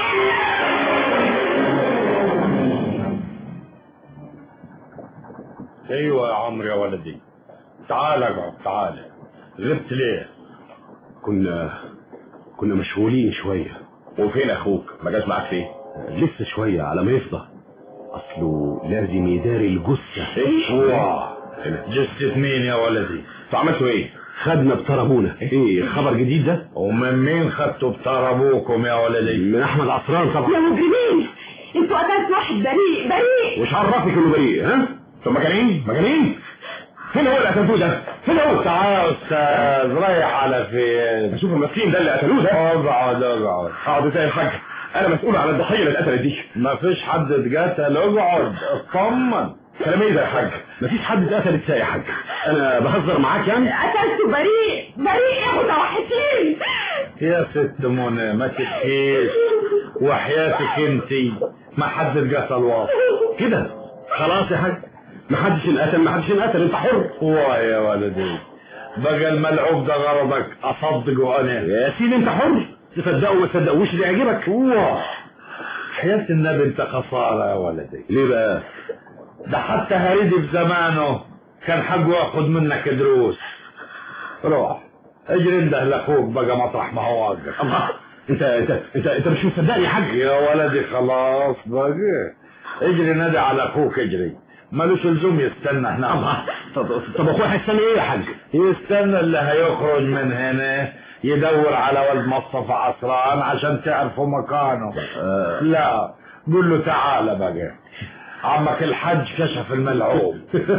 ايوه يا عمرو يا ولدي تعال اقعد تعال غبت ليه كنا كنا مشغولين شوية وفين اخوك ما جاش معاك ليه لسه شوية على ما يفضى اصله لازم يداري الجثة ايه جثة مين يا ولدي عملتوا ايه خدنا بطار ابونا ايه خبر جديد ده ومن مين خدتوا بطار ابوكم يا ولدي من احمد عصران طبعا يا مجرمين انتوا قتلت واحد بريء بريء وش عرفك انه بريء ها طب مجانين مجانين فين هو اللي قتلتوه ده فين هو تعال يا استاذ رايح على فين اشوف المسكين ده اللي قتلوه ده اقعد اقعد اقعد ازاي الحاج انا مسؤول على الضحيه اللي اتقتلت دي ما فيش حد اتقتل اقعد اطمن كلام ايه ده يا حاج مفيش حد اتقتل ازاي يا حاج انا بهزر معاك يعني قتلته بريء بريء يا متوحشين يا ست منى ما تبكيش وحياتك انتي ما حد اتقتل واصل كده خلاص يا حاج ما حدش انقتل ما حدش انقتل انت حر واه يا ولدي بقى الملعوب ده غرضك اصدقه انا يا سيدي انت حر تصدقه وما تصدقوش اللي يعجبك واه حياة النبي انت خسارة يا ولدي ليه بقى ده حتى هريدي في زمانه كان حقه ياخد منك دروس روح اجري انده لاخوك بقى مطرح ما هو واقف الله انت انت انت انت مش مصدقني يا حاج يا ولدي خلاص بقى اجري نادي على اخوك اجري ملوش لزوم يستنى هنا الله طب طب اخويا هيستنى ايه يا حاج يستنى اللي هيخرج من هنا يدور على ولد مصطفى عصران عشان تعرفوا مكانه آه. لا قول له تعالى بقى عمك الحج كشف الملعوب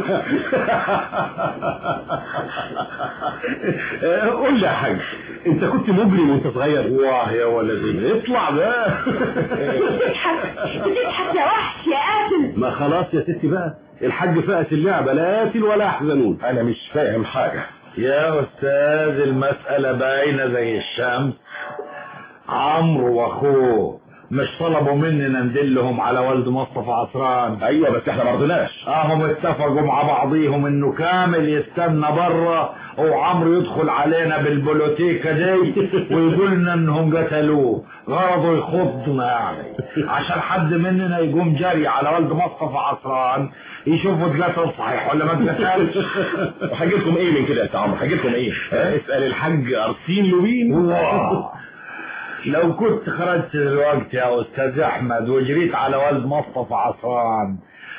قول لي يا حاج انت كنت مجرم وانت صغير واه يا ولدي اطلع بقى بتضحك بتضحك يا وحش يا قاتل ما خلاص يا ستي بقى الحاج فقت اللعبة لا قاتل ولا يحزنون انا مش فاهم حاجة يا استاذ المسألة باينة زي الشمس عمرو واخوه مش طلبوا مننا ندلهم على ولد مصطفى عصران ايوه بس احنا ما رضيناش اهم اتفقوا مع بعضيهم انه كامل يستنى بره وعمرو يدخل علينا بالبولوتيكا دي ويقول لنا انهم قتلوه غرضه يخضنا يعني عشان حد مننا يقوم جري على ولد مصطفى عصران يشوفوا اتقتل صحيح ولا ما اتقتلش وهجي لكم ايه من كده يا عمرو هجي لكم ايه اسال الحاج ارسين لوين واه. لو كنت خرجت دلوقتي يا استاذ احمد وجريت على والد مصطفى عصران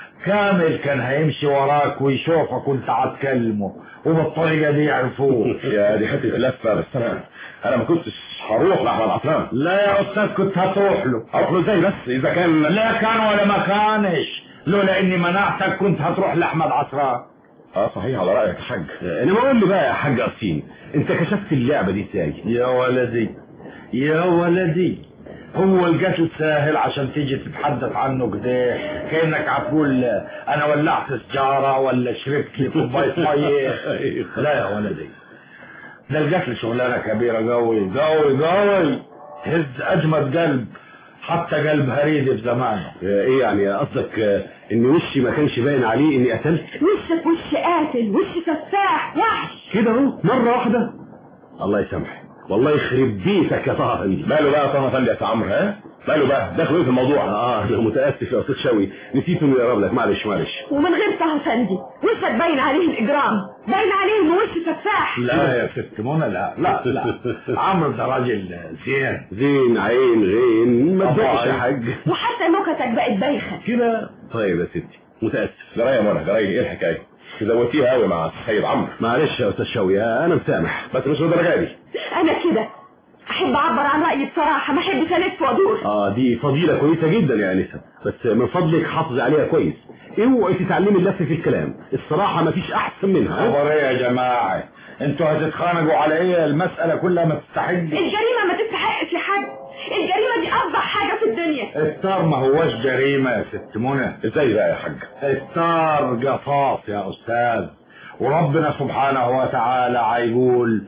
كامل كان هيمشي وراك ويشوفك وانت هتكلمه وبالطريقه دي يعرفوه يا دي حته لفه بس انا انا ما كنتش هروح لاحمد عصران لا يا استاذ كنت هتروح له اروح له ازاي بس اذا كان لا كان ولا ما كانش لولا اني منعتك كنت هتروح لاحمد عصران اه صحيح على رايك يا حاج انا بقول لي بقى يا حاج قصيم انت كشفت اللعبه دي ازاي يا ولدي يا ولدي هو القتل سهل عشان تيجي تتحدث عنه كده كانك هتقول انا ولعت سجاره ولا شربت لي كوبايه ميه لا يا ولدي ده القتل شغلانه كبيره قوي قوي قوي هز اجمد قلب حتى قلب هريدي في زمانه ايه يعني قصدك آه، ان وشي ما كانش باين عليه اني قتلت وشك وش قاتل وش سفاح وحش كده اهو مره واحده الله يسامحك والله يخرب بيتك يا طه افندي ماله بقى يا طه افندي يا سي عمرو ها ماله بقى داخل ايه في الموضوع اه انا متاسف يا استاذ شوقي نسيت انه يقرب لك معلش معلش ومن غير طه فندي وشك باين عليه الاجرام باين عليه انه وش سفاح لا يا ست منى لا لا لا عمرو ده راجل زين زين عين غين ما تضايقش يا حاج وحتى نكتك بقت بايخه كده طيب يا ستي متاسف جرايه يا منى جرايه ايه الحكايه زودتيها قوي مع السيد عمرو معلش يا استاذ شوقي انا مسامح بس مش للدرجه دي انا كده احب اعبر عن رايي بصراحه ما احبش الف وادور اه دي فضيلة كويسة جدا يا انسة بس من فضلك حافظي عليها كويس اوعي تتعلمي اللف في الكلام الصراحة مفيش احسن منها خبر ايه يا جماعه انتوا هتتخانقوا على ايه المساله كلها ما تستحقش الجريمه ما تستحقش يا حاج الجريمه دي افضح حاجه في الدنيا التار ما هوش جريمه يا ست منى ازاي بقى يا حاج التار قصاص يا استاذ وربنا سبحانه وتعالى هيقول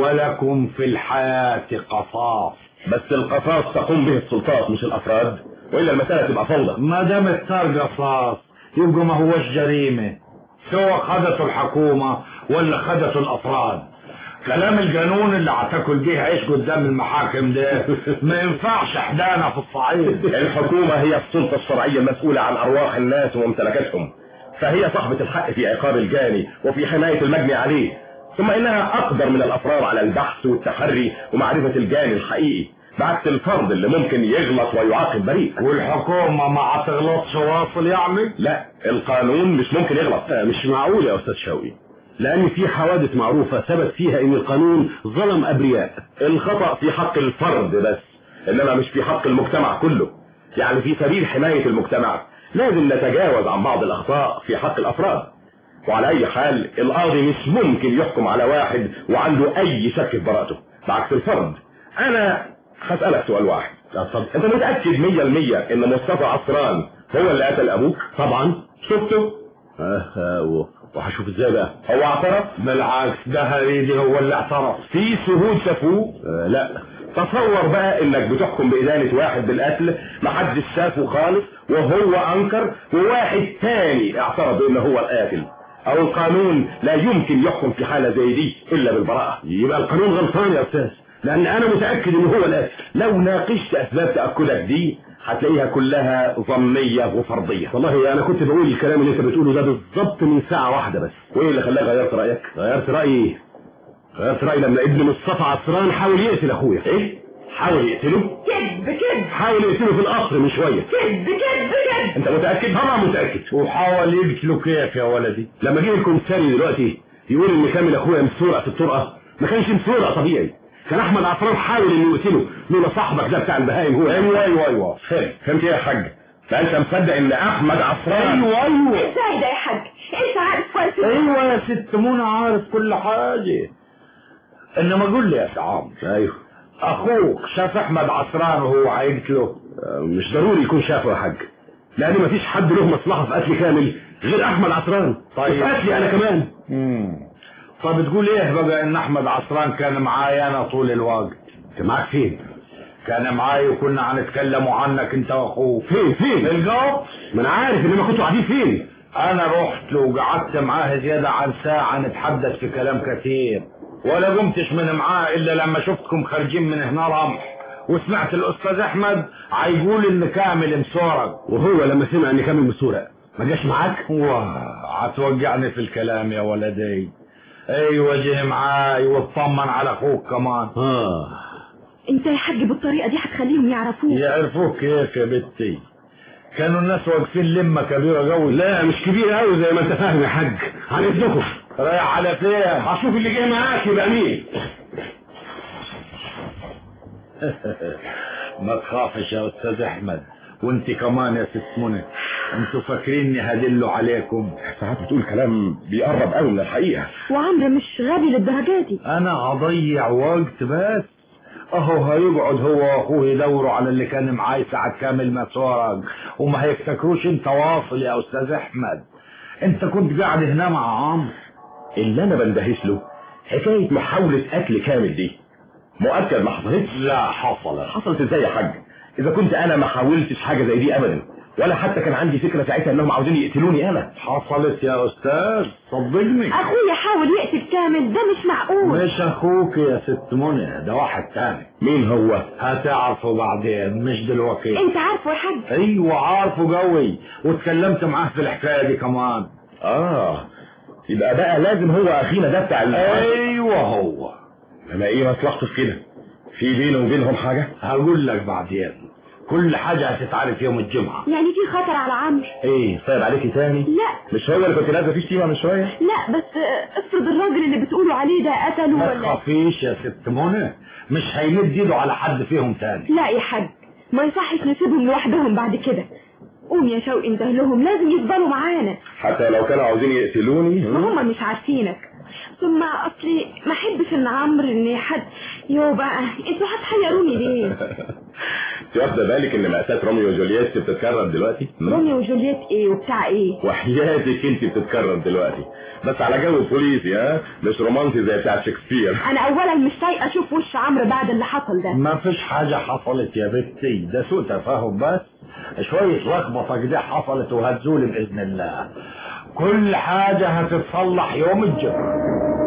ولكم في الحياة قصاص بس القصاص تقوم به السلطات مش الافراد والا المساله تبقى فوضى ما دام التار قصاص يبقى ما هوش جريمة سواء خدته الحكومة ولا خدته الافراد كلام القانون اللي هتاكل بيه عيش قدام المحاكم ده ما ينفعش احدانا في الصعيد الحكومة هي السلطة الشرعية المسؤولة عن أرواح الناس وممتلكاتهم فهي صاحبة الحق في عقاب الجاني وفي حماية المجني عليه ثم إنها أقدر من الأفراد على البحث والتحري ومعرفة الجاني الحقيقي بعكس الفرد اللي ممكن يغلط ويعاقب بريء والحكومة ما هتغلطش واصل يعني لا القانون مش ممكن يغلط آه، مش معقول يا استاذ شوقي لان في حوادث معروفة ثبت فيها ان القانون ظلم ابرياء الخطأ في حق الفرد بس إنما مش في حق المجتمع كله يعني في سبيل حماية المجتمع لازم نتجاوز عن بعض الأخطاء في حق الأفراد وعلى أي حال القاضي مش ممكن يحكم على واحد وعنده أي شك في براءته بعكس الفرد أنا هسألك سؤال واحد أنت متأكد مية المية إن مصطفى عصران هو اللي قتل أبوك؟ طبعا شفته؟ آه آه و- وهشوف ازاي بقى هو اعترف؟ بالعكس ده هريدي هو اللي اعترف في شهود شافوه؟ آه لا تصور بقى انك بتحكم بإدانة واحد بالقتل محدش شافه خالص وهو انكر وواحد تاني اعترض ان هو القاتل او القانون لا يمكن يحكم في حالة زي دي الا بالبراءة يبقى القانون غلطان يا استاذ لان انا متاكد ان هو القاتل لو ناقشت اسباب تأكدك دي هتلاقيها كلها ظنية وفرضية والله انا كنت بقول الكلام اللي انت بتقوله ده بالظبط من ساعه واحده بس وايه اللي خلاك غيرت رأيك؟ غيرت رايي غيرت رايي لما ابن مصطفى عصران حاول يقتل اخويا ايه؟ حاول يقتله؟ كذب كذب حاول يقتله في القصر من شويه كذب كذب كذب انت متأكد؟ طبعا متاكد وحاول يقتله كيف يا ولدي لما جه الكمساري دلوقتي يقول ان كامل اخويا مسورق في الطرقه ما كانش مسورق طبيعي كان احمد عصران حاول انه يقتله لولا صاحبك ده بتاع البهايم هو ايوه ايوه ايوه فهمت فهمت ايه يا حاج؟ لا انت مصدق ان احمد عصران ايوه ايوه ازاي ده يا حاج انت عارف كويس ايوه يا ست منى عارف كل حاجة انما قول لي يا سي عمرو ايوه اخوك شاف احمد عصران وهو هيقتله آه، مش ضروري يكون شافه يا حاج لان مفيش حد له مصلحه في قتل كامل غير احمد عصران طيب. وفي قتلي انا كمان طب تقول ايه بقى ان احمد عصران كان معايا انا طول الوقت كان معاك فين كان معايا وكنا هنتكلموا عنك انت واخوك فين فين الجواب ما انا عارف انما كنتوا قاعدين فين انا رحت له وقعدت معاه زيادة عن ساعة نتحدث في كلام كثير ولا قمتش من معاه الا لما شفتكم خارجين من هنا رمح وسمعت الاستاذ احمد هيقول ان كامل مسورق وهو لما سمع ان كامل مسورق ما جاش معاك واه هتوجعني في الكلام يا ولدي ايوه جه معاي واطمن على اخوك كمان اه انت يا حاج بالطريقة دي هتخليهم يعرفوك يعرفوك كيف يا بنتي كانوا الناس واقفين لمة كبيرة قوي لا مش كبير قوي زي ما انت فاهم يا حاج عن اذنكم رايح على فين هشوف اللي جاي معاك يبقى مين ما تخافش يا استاذ احمد وانت كمان يا ست منى انتوا فاكريني هدلوا عليكم ساعات بتقول كلام بيقرب قوي من الحقيقه وعمرو مش غبي للدرجة دي انا هضيع وقت بس اهو هيقعد هو واخوه يدوروا على اللي كان معاي ساعة كامل ما سورج وما هيفتكروش انت واصل يا استاذ احمد انت كنت قاعد هنا مع عمرو اللي انا بندهش له حكايه محاوله قتل كامل دي مؤكد ما حصلتش لا حصلت حصلت ازاي يا حاج اذا كنت انا ما حاولتش حاجه زي دي ابدا ولا حتى كان عندي فكره ساعتها انهم عاوزين يقتلوني انا حصلت يا استاذ صدقني اخويا حاول يقتل كامل ده مش معقول مش اخوك يا ست منى ده واحد تاني مين هو هتعرفه بعدين مش دلوقتي انت عارفه يا حاج ايوه عارفه قوي واتكلمت معاه في الحكايه دي كمان اه يبقى بقى لازم هو اخينا ده بتاع ال- ايوه هو انا ايه مصلحته في كده في بينه وبينهم حاجه هقول لك بعدين كل حاجه هتتعرف يوم الجمعه يعني في خطر على عمرو ايه صايب عليكي تاني لا مش هو اللي كنت نازله فيه شتيمه من شويه لا بس آه، افرض الراجل اللي بتقولوا عليه ده قتله ما ولا تخافيش يا ست منى مش هيمد ايده على حد فيهم تاني لا يا حاج ما يصحش نسيبهم لوحدهم بعد كده قوم يا شوقي انده لهم لازم يفضلوا معانا حتى لو كانوا عاوزين يقتلوني ما هم مش عارفينك ثم اصلي ما احبش ان عمرو ان حد يو بقى انتوا هتحيروني ليه انت واخده بالك ان مأساة روميو وجولييت بتتكرر دلوقتي روميو وجولييت ايه وبتاع ايه وحياتك انت بتتكرر دلوقتي بس على جو بوليسي ها مش رومانسي زي بتاع شكسبير انا اولا مش طايقه اشوف وش عمرو بعد اللي حصل ده ما فيش حاجة حصلت يا بنتي ده سوء تفاهم بس شوية لخبطة كده حصلت وهتزول بإذن الله كل حاجة هتتصلح يوم الجمعة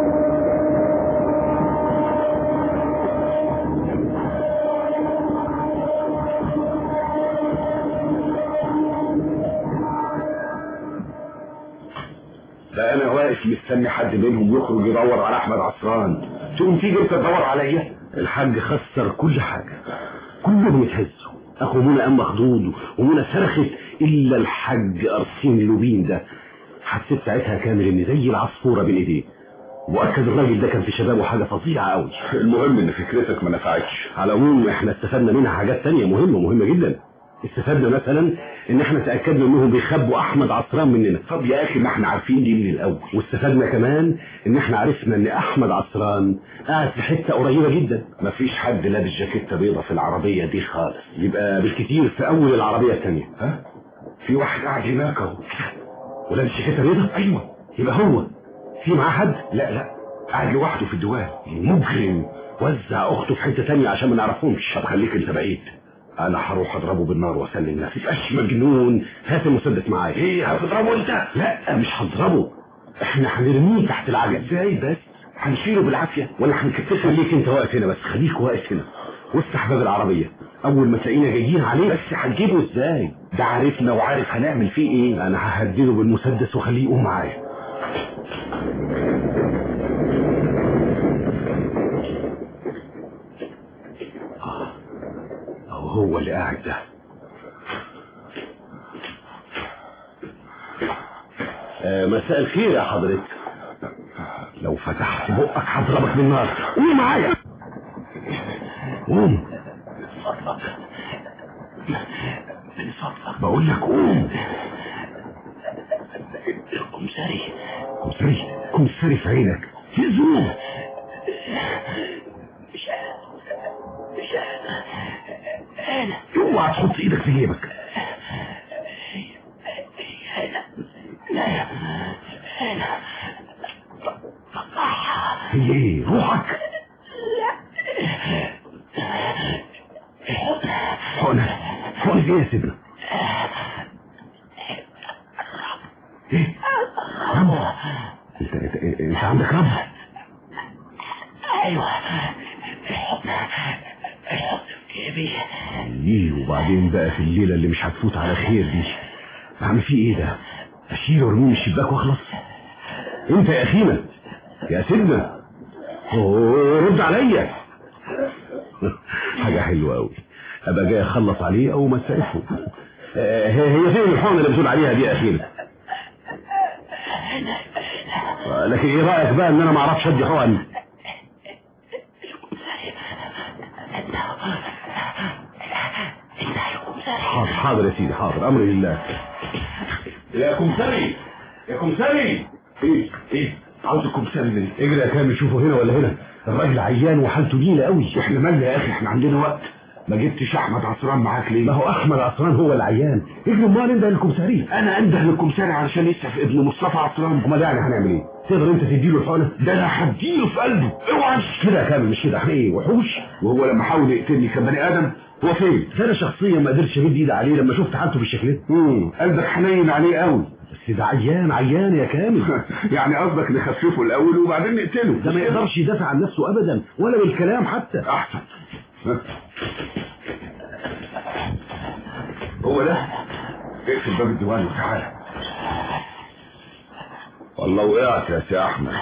ده انا واقف مستني حد منهم يخرج يدور على احمد عصران تقوم تيجي انت تدور عليا الحاج خسر كل حاجه كلهم اتهزوا اخو منى قام مخضوض ومنى صرخت الا الحاج ارسين لوبين ده حسيت ساعتها كامل ان زي العصفوره بين ايديه مؤكد الراجل ده كان في شبابه حاجه فظيعه قوي المهم ان فكرتك ما نفعتش على العموم احنا استفدنا منها حاجات تانية مهمة مهمة جدا استفدنا مثلا ان احنا تأكدنا انهم بيخبوا احمد عصران مننا طب يا اخي ما احنا عارفين دي من الاول واستفدنا كمان ان احنا عرفنا ان احمد عصران قاعد في حتة قريبة جدا مفيش حد لابس جاكيتة بيضة في العربية دي خالص يبقى بالكتير في اول العربية التانية ها في واحد قاعد هناك اهو ولابس جاكيتة بيضة ايوه يبقى هو في معاه حد لا لا قاعد لوحده في الديوان مجرم وزع اخته في حته تانية عشان ما نعرفهمش طب خليك انت بعيد انا هروح اضربه بالنار واسلم نفسي تبقاش مجنون هات المسدس معايا ايه هتضربه انت لا مش هضربه احنا هنرميه تحت العجل ازاي بس هنشيله بالعافيه ولا هنكتفه خليك انت واقف هنا بس خليك واقف هنا وافتح باب العربيه اول ما تلاقينا جايين عليه بس هتجيبه ازاي ده عارفنا وعارف هنعمل فيه ايه انا ههدده بالمسدس وخليه يقوم معايا أو هو اللي قاعد ده آه، مساء الخير يا حضرتك لو فتحت بقك هضربك بالنار قوم معايا قوم بقول لك قوم الكمساري كمساري كمساري في عينك في ذنوب انا اوعى تحط ايدك في جيبك هي ايه روحك حقنة حقنة ايه يا سيدنا ايه رب انت انت, انت عندك رب ايوه الحضن الحضن في جيبي ايه وبعدين بقى في الليلة اللي مش هتفوت على خير دي اعمل فيه ايه ده اشيله وارميه من الشباك واخلص انت يا اخينا يا سيدنا أوه، رد عليا حاجة حلوة قوي ابقى جاي اخلص عليه او مسافه آه، هي هي فين الحقنة اللي بتقول عليها دي يا اخير آه، لكن ايه رايك بقى ان انا ما اعرفش ادي حقن حاضر حاضر يا سيدي حاضر امري لله يا كمثري يا كمثري ايه ايه عاوز الكمثري مني اجري يا كامل شوفه هنا ولا هنا الراجل عيان وحالته نيله قوي احنا مالنا يا اخي احنا عندنا وقت ما جبتش احمد عصران معاك ليه ما هو احمد عصران هو العيان اجري امال انده للكمثري انا انده للكمثري علشان يسعف ابن مصطفى عصران امال يعني هنعمل ايه تقدر انت تديله الحقنه ده انا هديله في قلبه اوعى مش كده يا كامل مش كده احنا ايه وحوش وهو لما حاول يقتلني كان بني ادم هو فين انا شخصيا ما قدرتش امد ايدي عليه لما شفت حالته بالشكل ده امم قلبك حنين عليه قوي بس ده عيان عيان يا كامل يعني قصدك نخففه الاول وبعدين نقتله ده ما يقدرش يدافع عن نفسه ابدا ولا بالكلام حتى احسن هو ده اقفل باب الديوان وتعالى والله وقعت يا سي احمد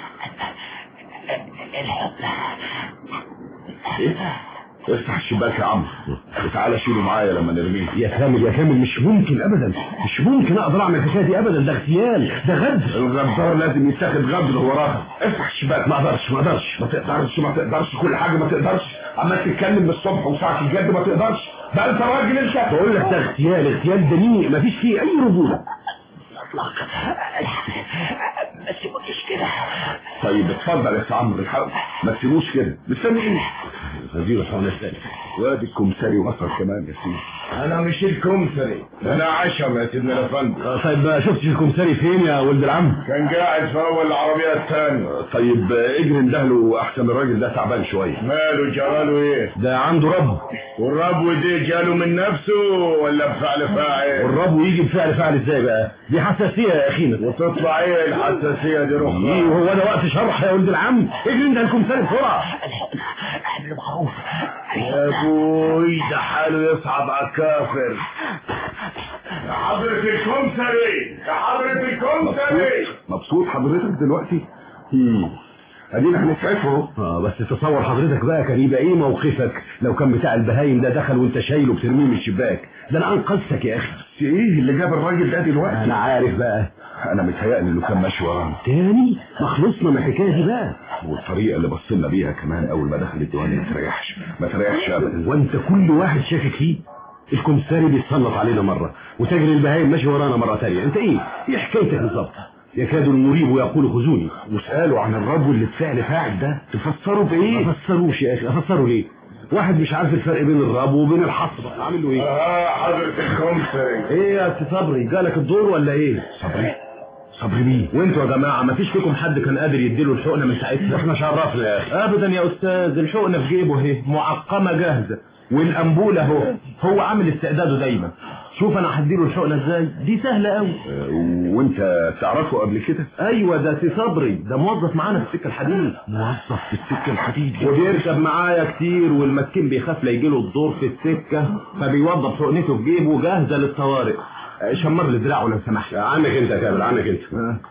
ايه افتح الشباك يا عم وتعالى شيله معايا لما نرميه يا كامل يا كامل مش ممكن ابدا مش ممكن اقدر اعمل الحكايه دي ابدا ده اغتيال ده غدر الغدار لازم يتاخد غدر وراها افتح الشباك ما اقدرش ما اقدرش ما تقدرش ما تقدرش كل حاجه ما تقدرش عمال تتكلم من الصبح وساعه الجد ما تقدرش بقى انت راجل انت بقول لك ده اغتيال اغتيال دنيء ما فيش فيه اي رجوله ما تسيبوش كده طيب اتفضل يا سي عمرو الحق ما تسيبوش كده مستني ايه غزير الحقنه الثانيه وادي الكمثري وصل كمان يا سيدي انا مش الكمثري انا عشم يا سيدنا الافندي طيب ما شفتش الكمثري فين يا ولد العم كان قاعد في اول العربيه الثانيه طيب اجري اندهله احسن الراجل ده تعبان شويه ماله جراله ايه ده عنده رب والربو دي جاله من نفسه ولا بفعل فاعل والرب يجي بفعل فعل ازاي بقى دي حساسيه يا اخينا وتطلع ايه الحساسيه دي روح ايه هو ده وقت شرح يا ولد العم اجري انت الكمثري بسرعه اعمل معروف يا ابوي ده حاله يصعب على الكافر يا حضرة الكمثري يا حضرة الكمثري مبسوط حضرتك دلوقتي هم. ادينا هنسعفه اه بس تصور حضرتك بقى كان يبقى ايه موقفك لو كان بتاع البهايم ده دخل وانت شايله بترميه من الشباك ده انا انقذتك يا اخي ايه اللي جاب الراجل ده دلوقتي انا عارف بقى انا متهيألي انه كان ماشي ورانا تاني ما خلصنا من الحكايه دي بقى والطريقه اللي بصينا بيها كمان اول ما دخل الديوان ما تريحش ما تريحش ابدا وانت كل واحد شاكك فيه الكمثري بيتسلط علينا مره وتاجر البهايم ماشي ورانا مره تانية انت ايه ايه حكايتك بالظبط يكاد المريب يقول خذوني واسالوا عن الرب اللي اتفعل فاعل ده تفسروا بايه ما فسروش يا اخي افسروا ليه واحد مش عارف الفرق بين الرب وبين الحصر عامل له ايه اه حضرة الكمثري ايه يا سي صبري جالك الدور ولا ايه صبري صبري مين وانتوا يا جماعه ما فيش فيكم حد كان قادر يديله الحقنه من ساعتها احنا شرفنا يا اخي ابدا يا استاذ الحقنه في جيبه اهي معقمه جاهزه والانبوله اهو هو عامل استعداده دايما شوف انا هديله الحقنه ازاي دي سهله قوي وانت تعرفه قبل كده ايوه ده سي صبري ده موظف معانا في السكه الحديد موظف في السكه الحديد وبيركب معايا كتير والمسكين بيخاف لا يجيله الدور في السكه فبيوظف حقنته في جيبه جاهزه للطوارئ شمر لي دراعه لو سمحت عنك انت يا كامل عنك انت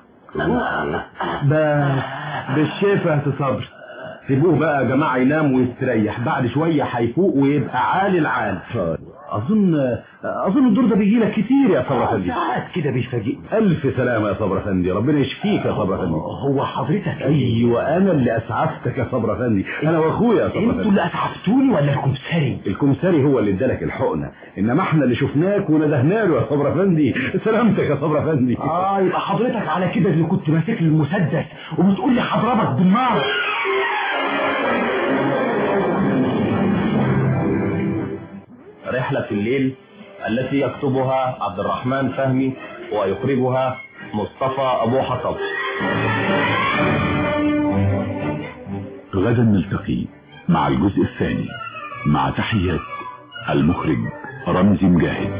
بس بالشفا يا سي صبري سيبوه بقى يا جماعه ينام ويستريح بعد شويه هيفوق ويبقى عالي العال اظن اظن الدور ده بيجي لك كتير يا صبر افندي ساعات كده بيفاجئ الف سلامه يا صبر افندي ربنا يشفيك يا صبر افندي هو حضرتك ايوه انا اللي اسعفتك يا صبر افندي انا واخويا يا صبر انتوا افندي اللي اسعفتوني ولا الكمثري الكمثري هو اللي ادالك الحقنه انما احنا اللي شفناك وندهنا له يا صبر افندي سلامتك يا صبر افندي اه يبقى حضرتك على كده اللي كنت ماسك لي المسدس وبتقول لي هضربك بالنار رحلة الليل التي يكتبها عبد الرحمن فهمي ويخرجها مصطفى أبو حطب غدا نلتقي مع الجزء الثاني مع تحيات المخرج رمزي مجاهد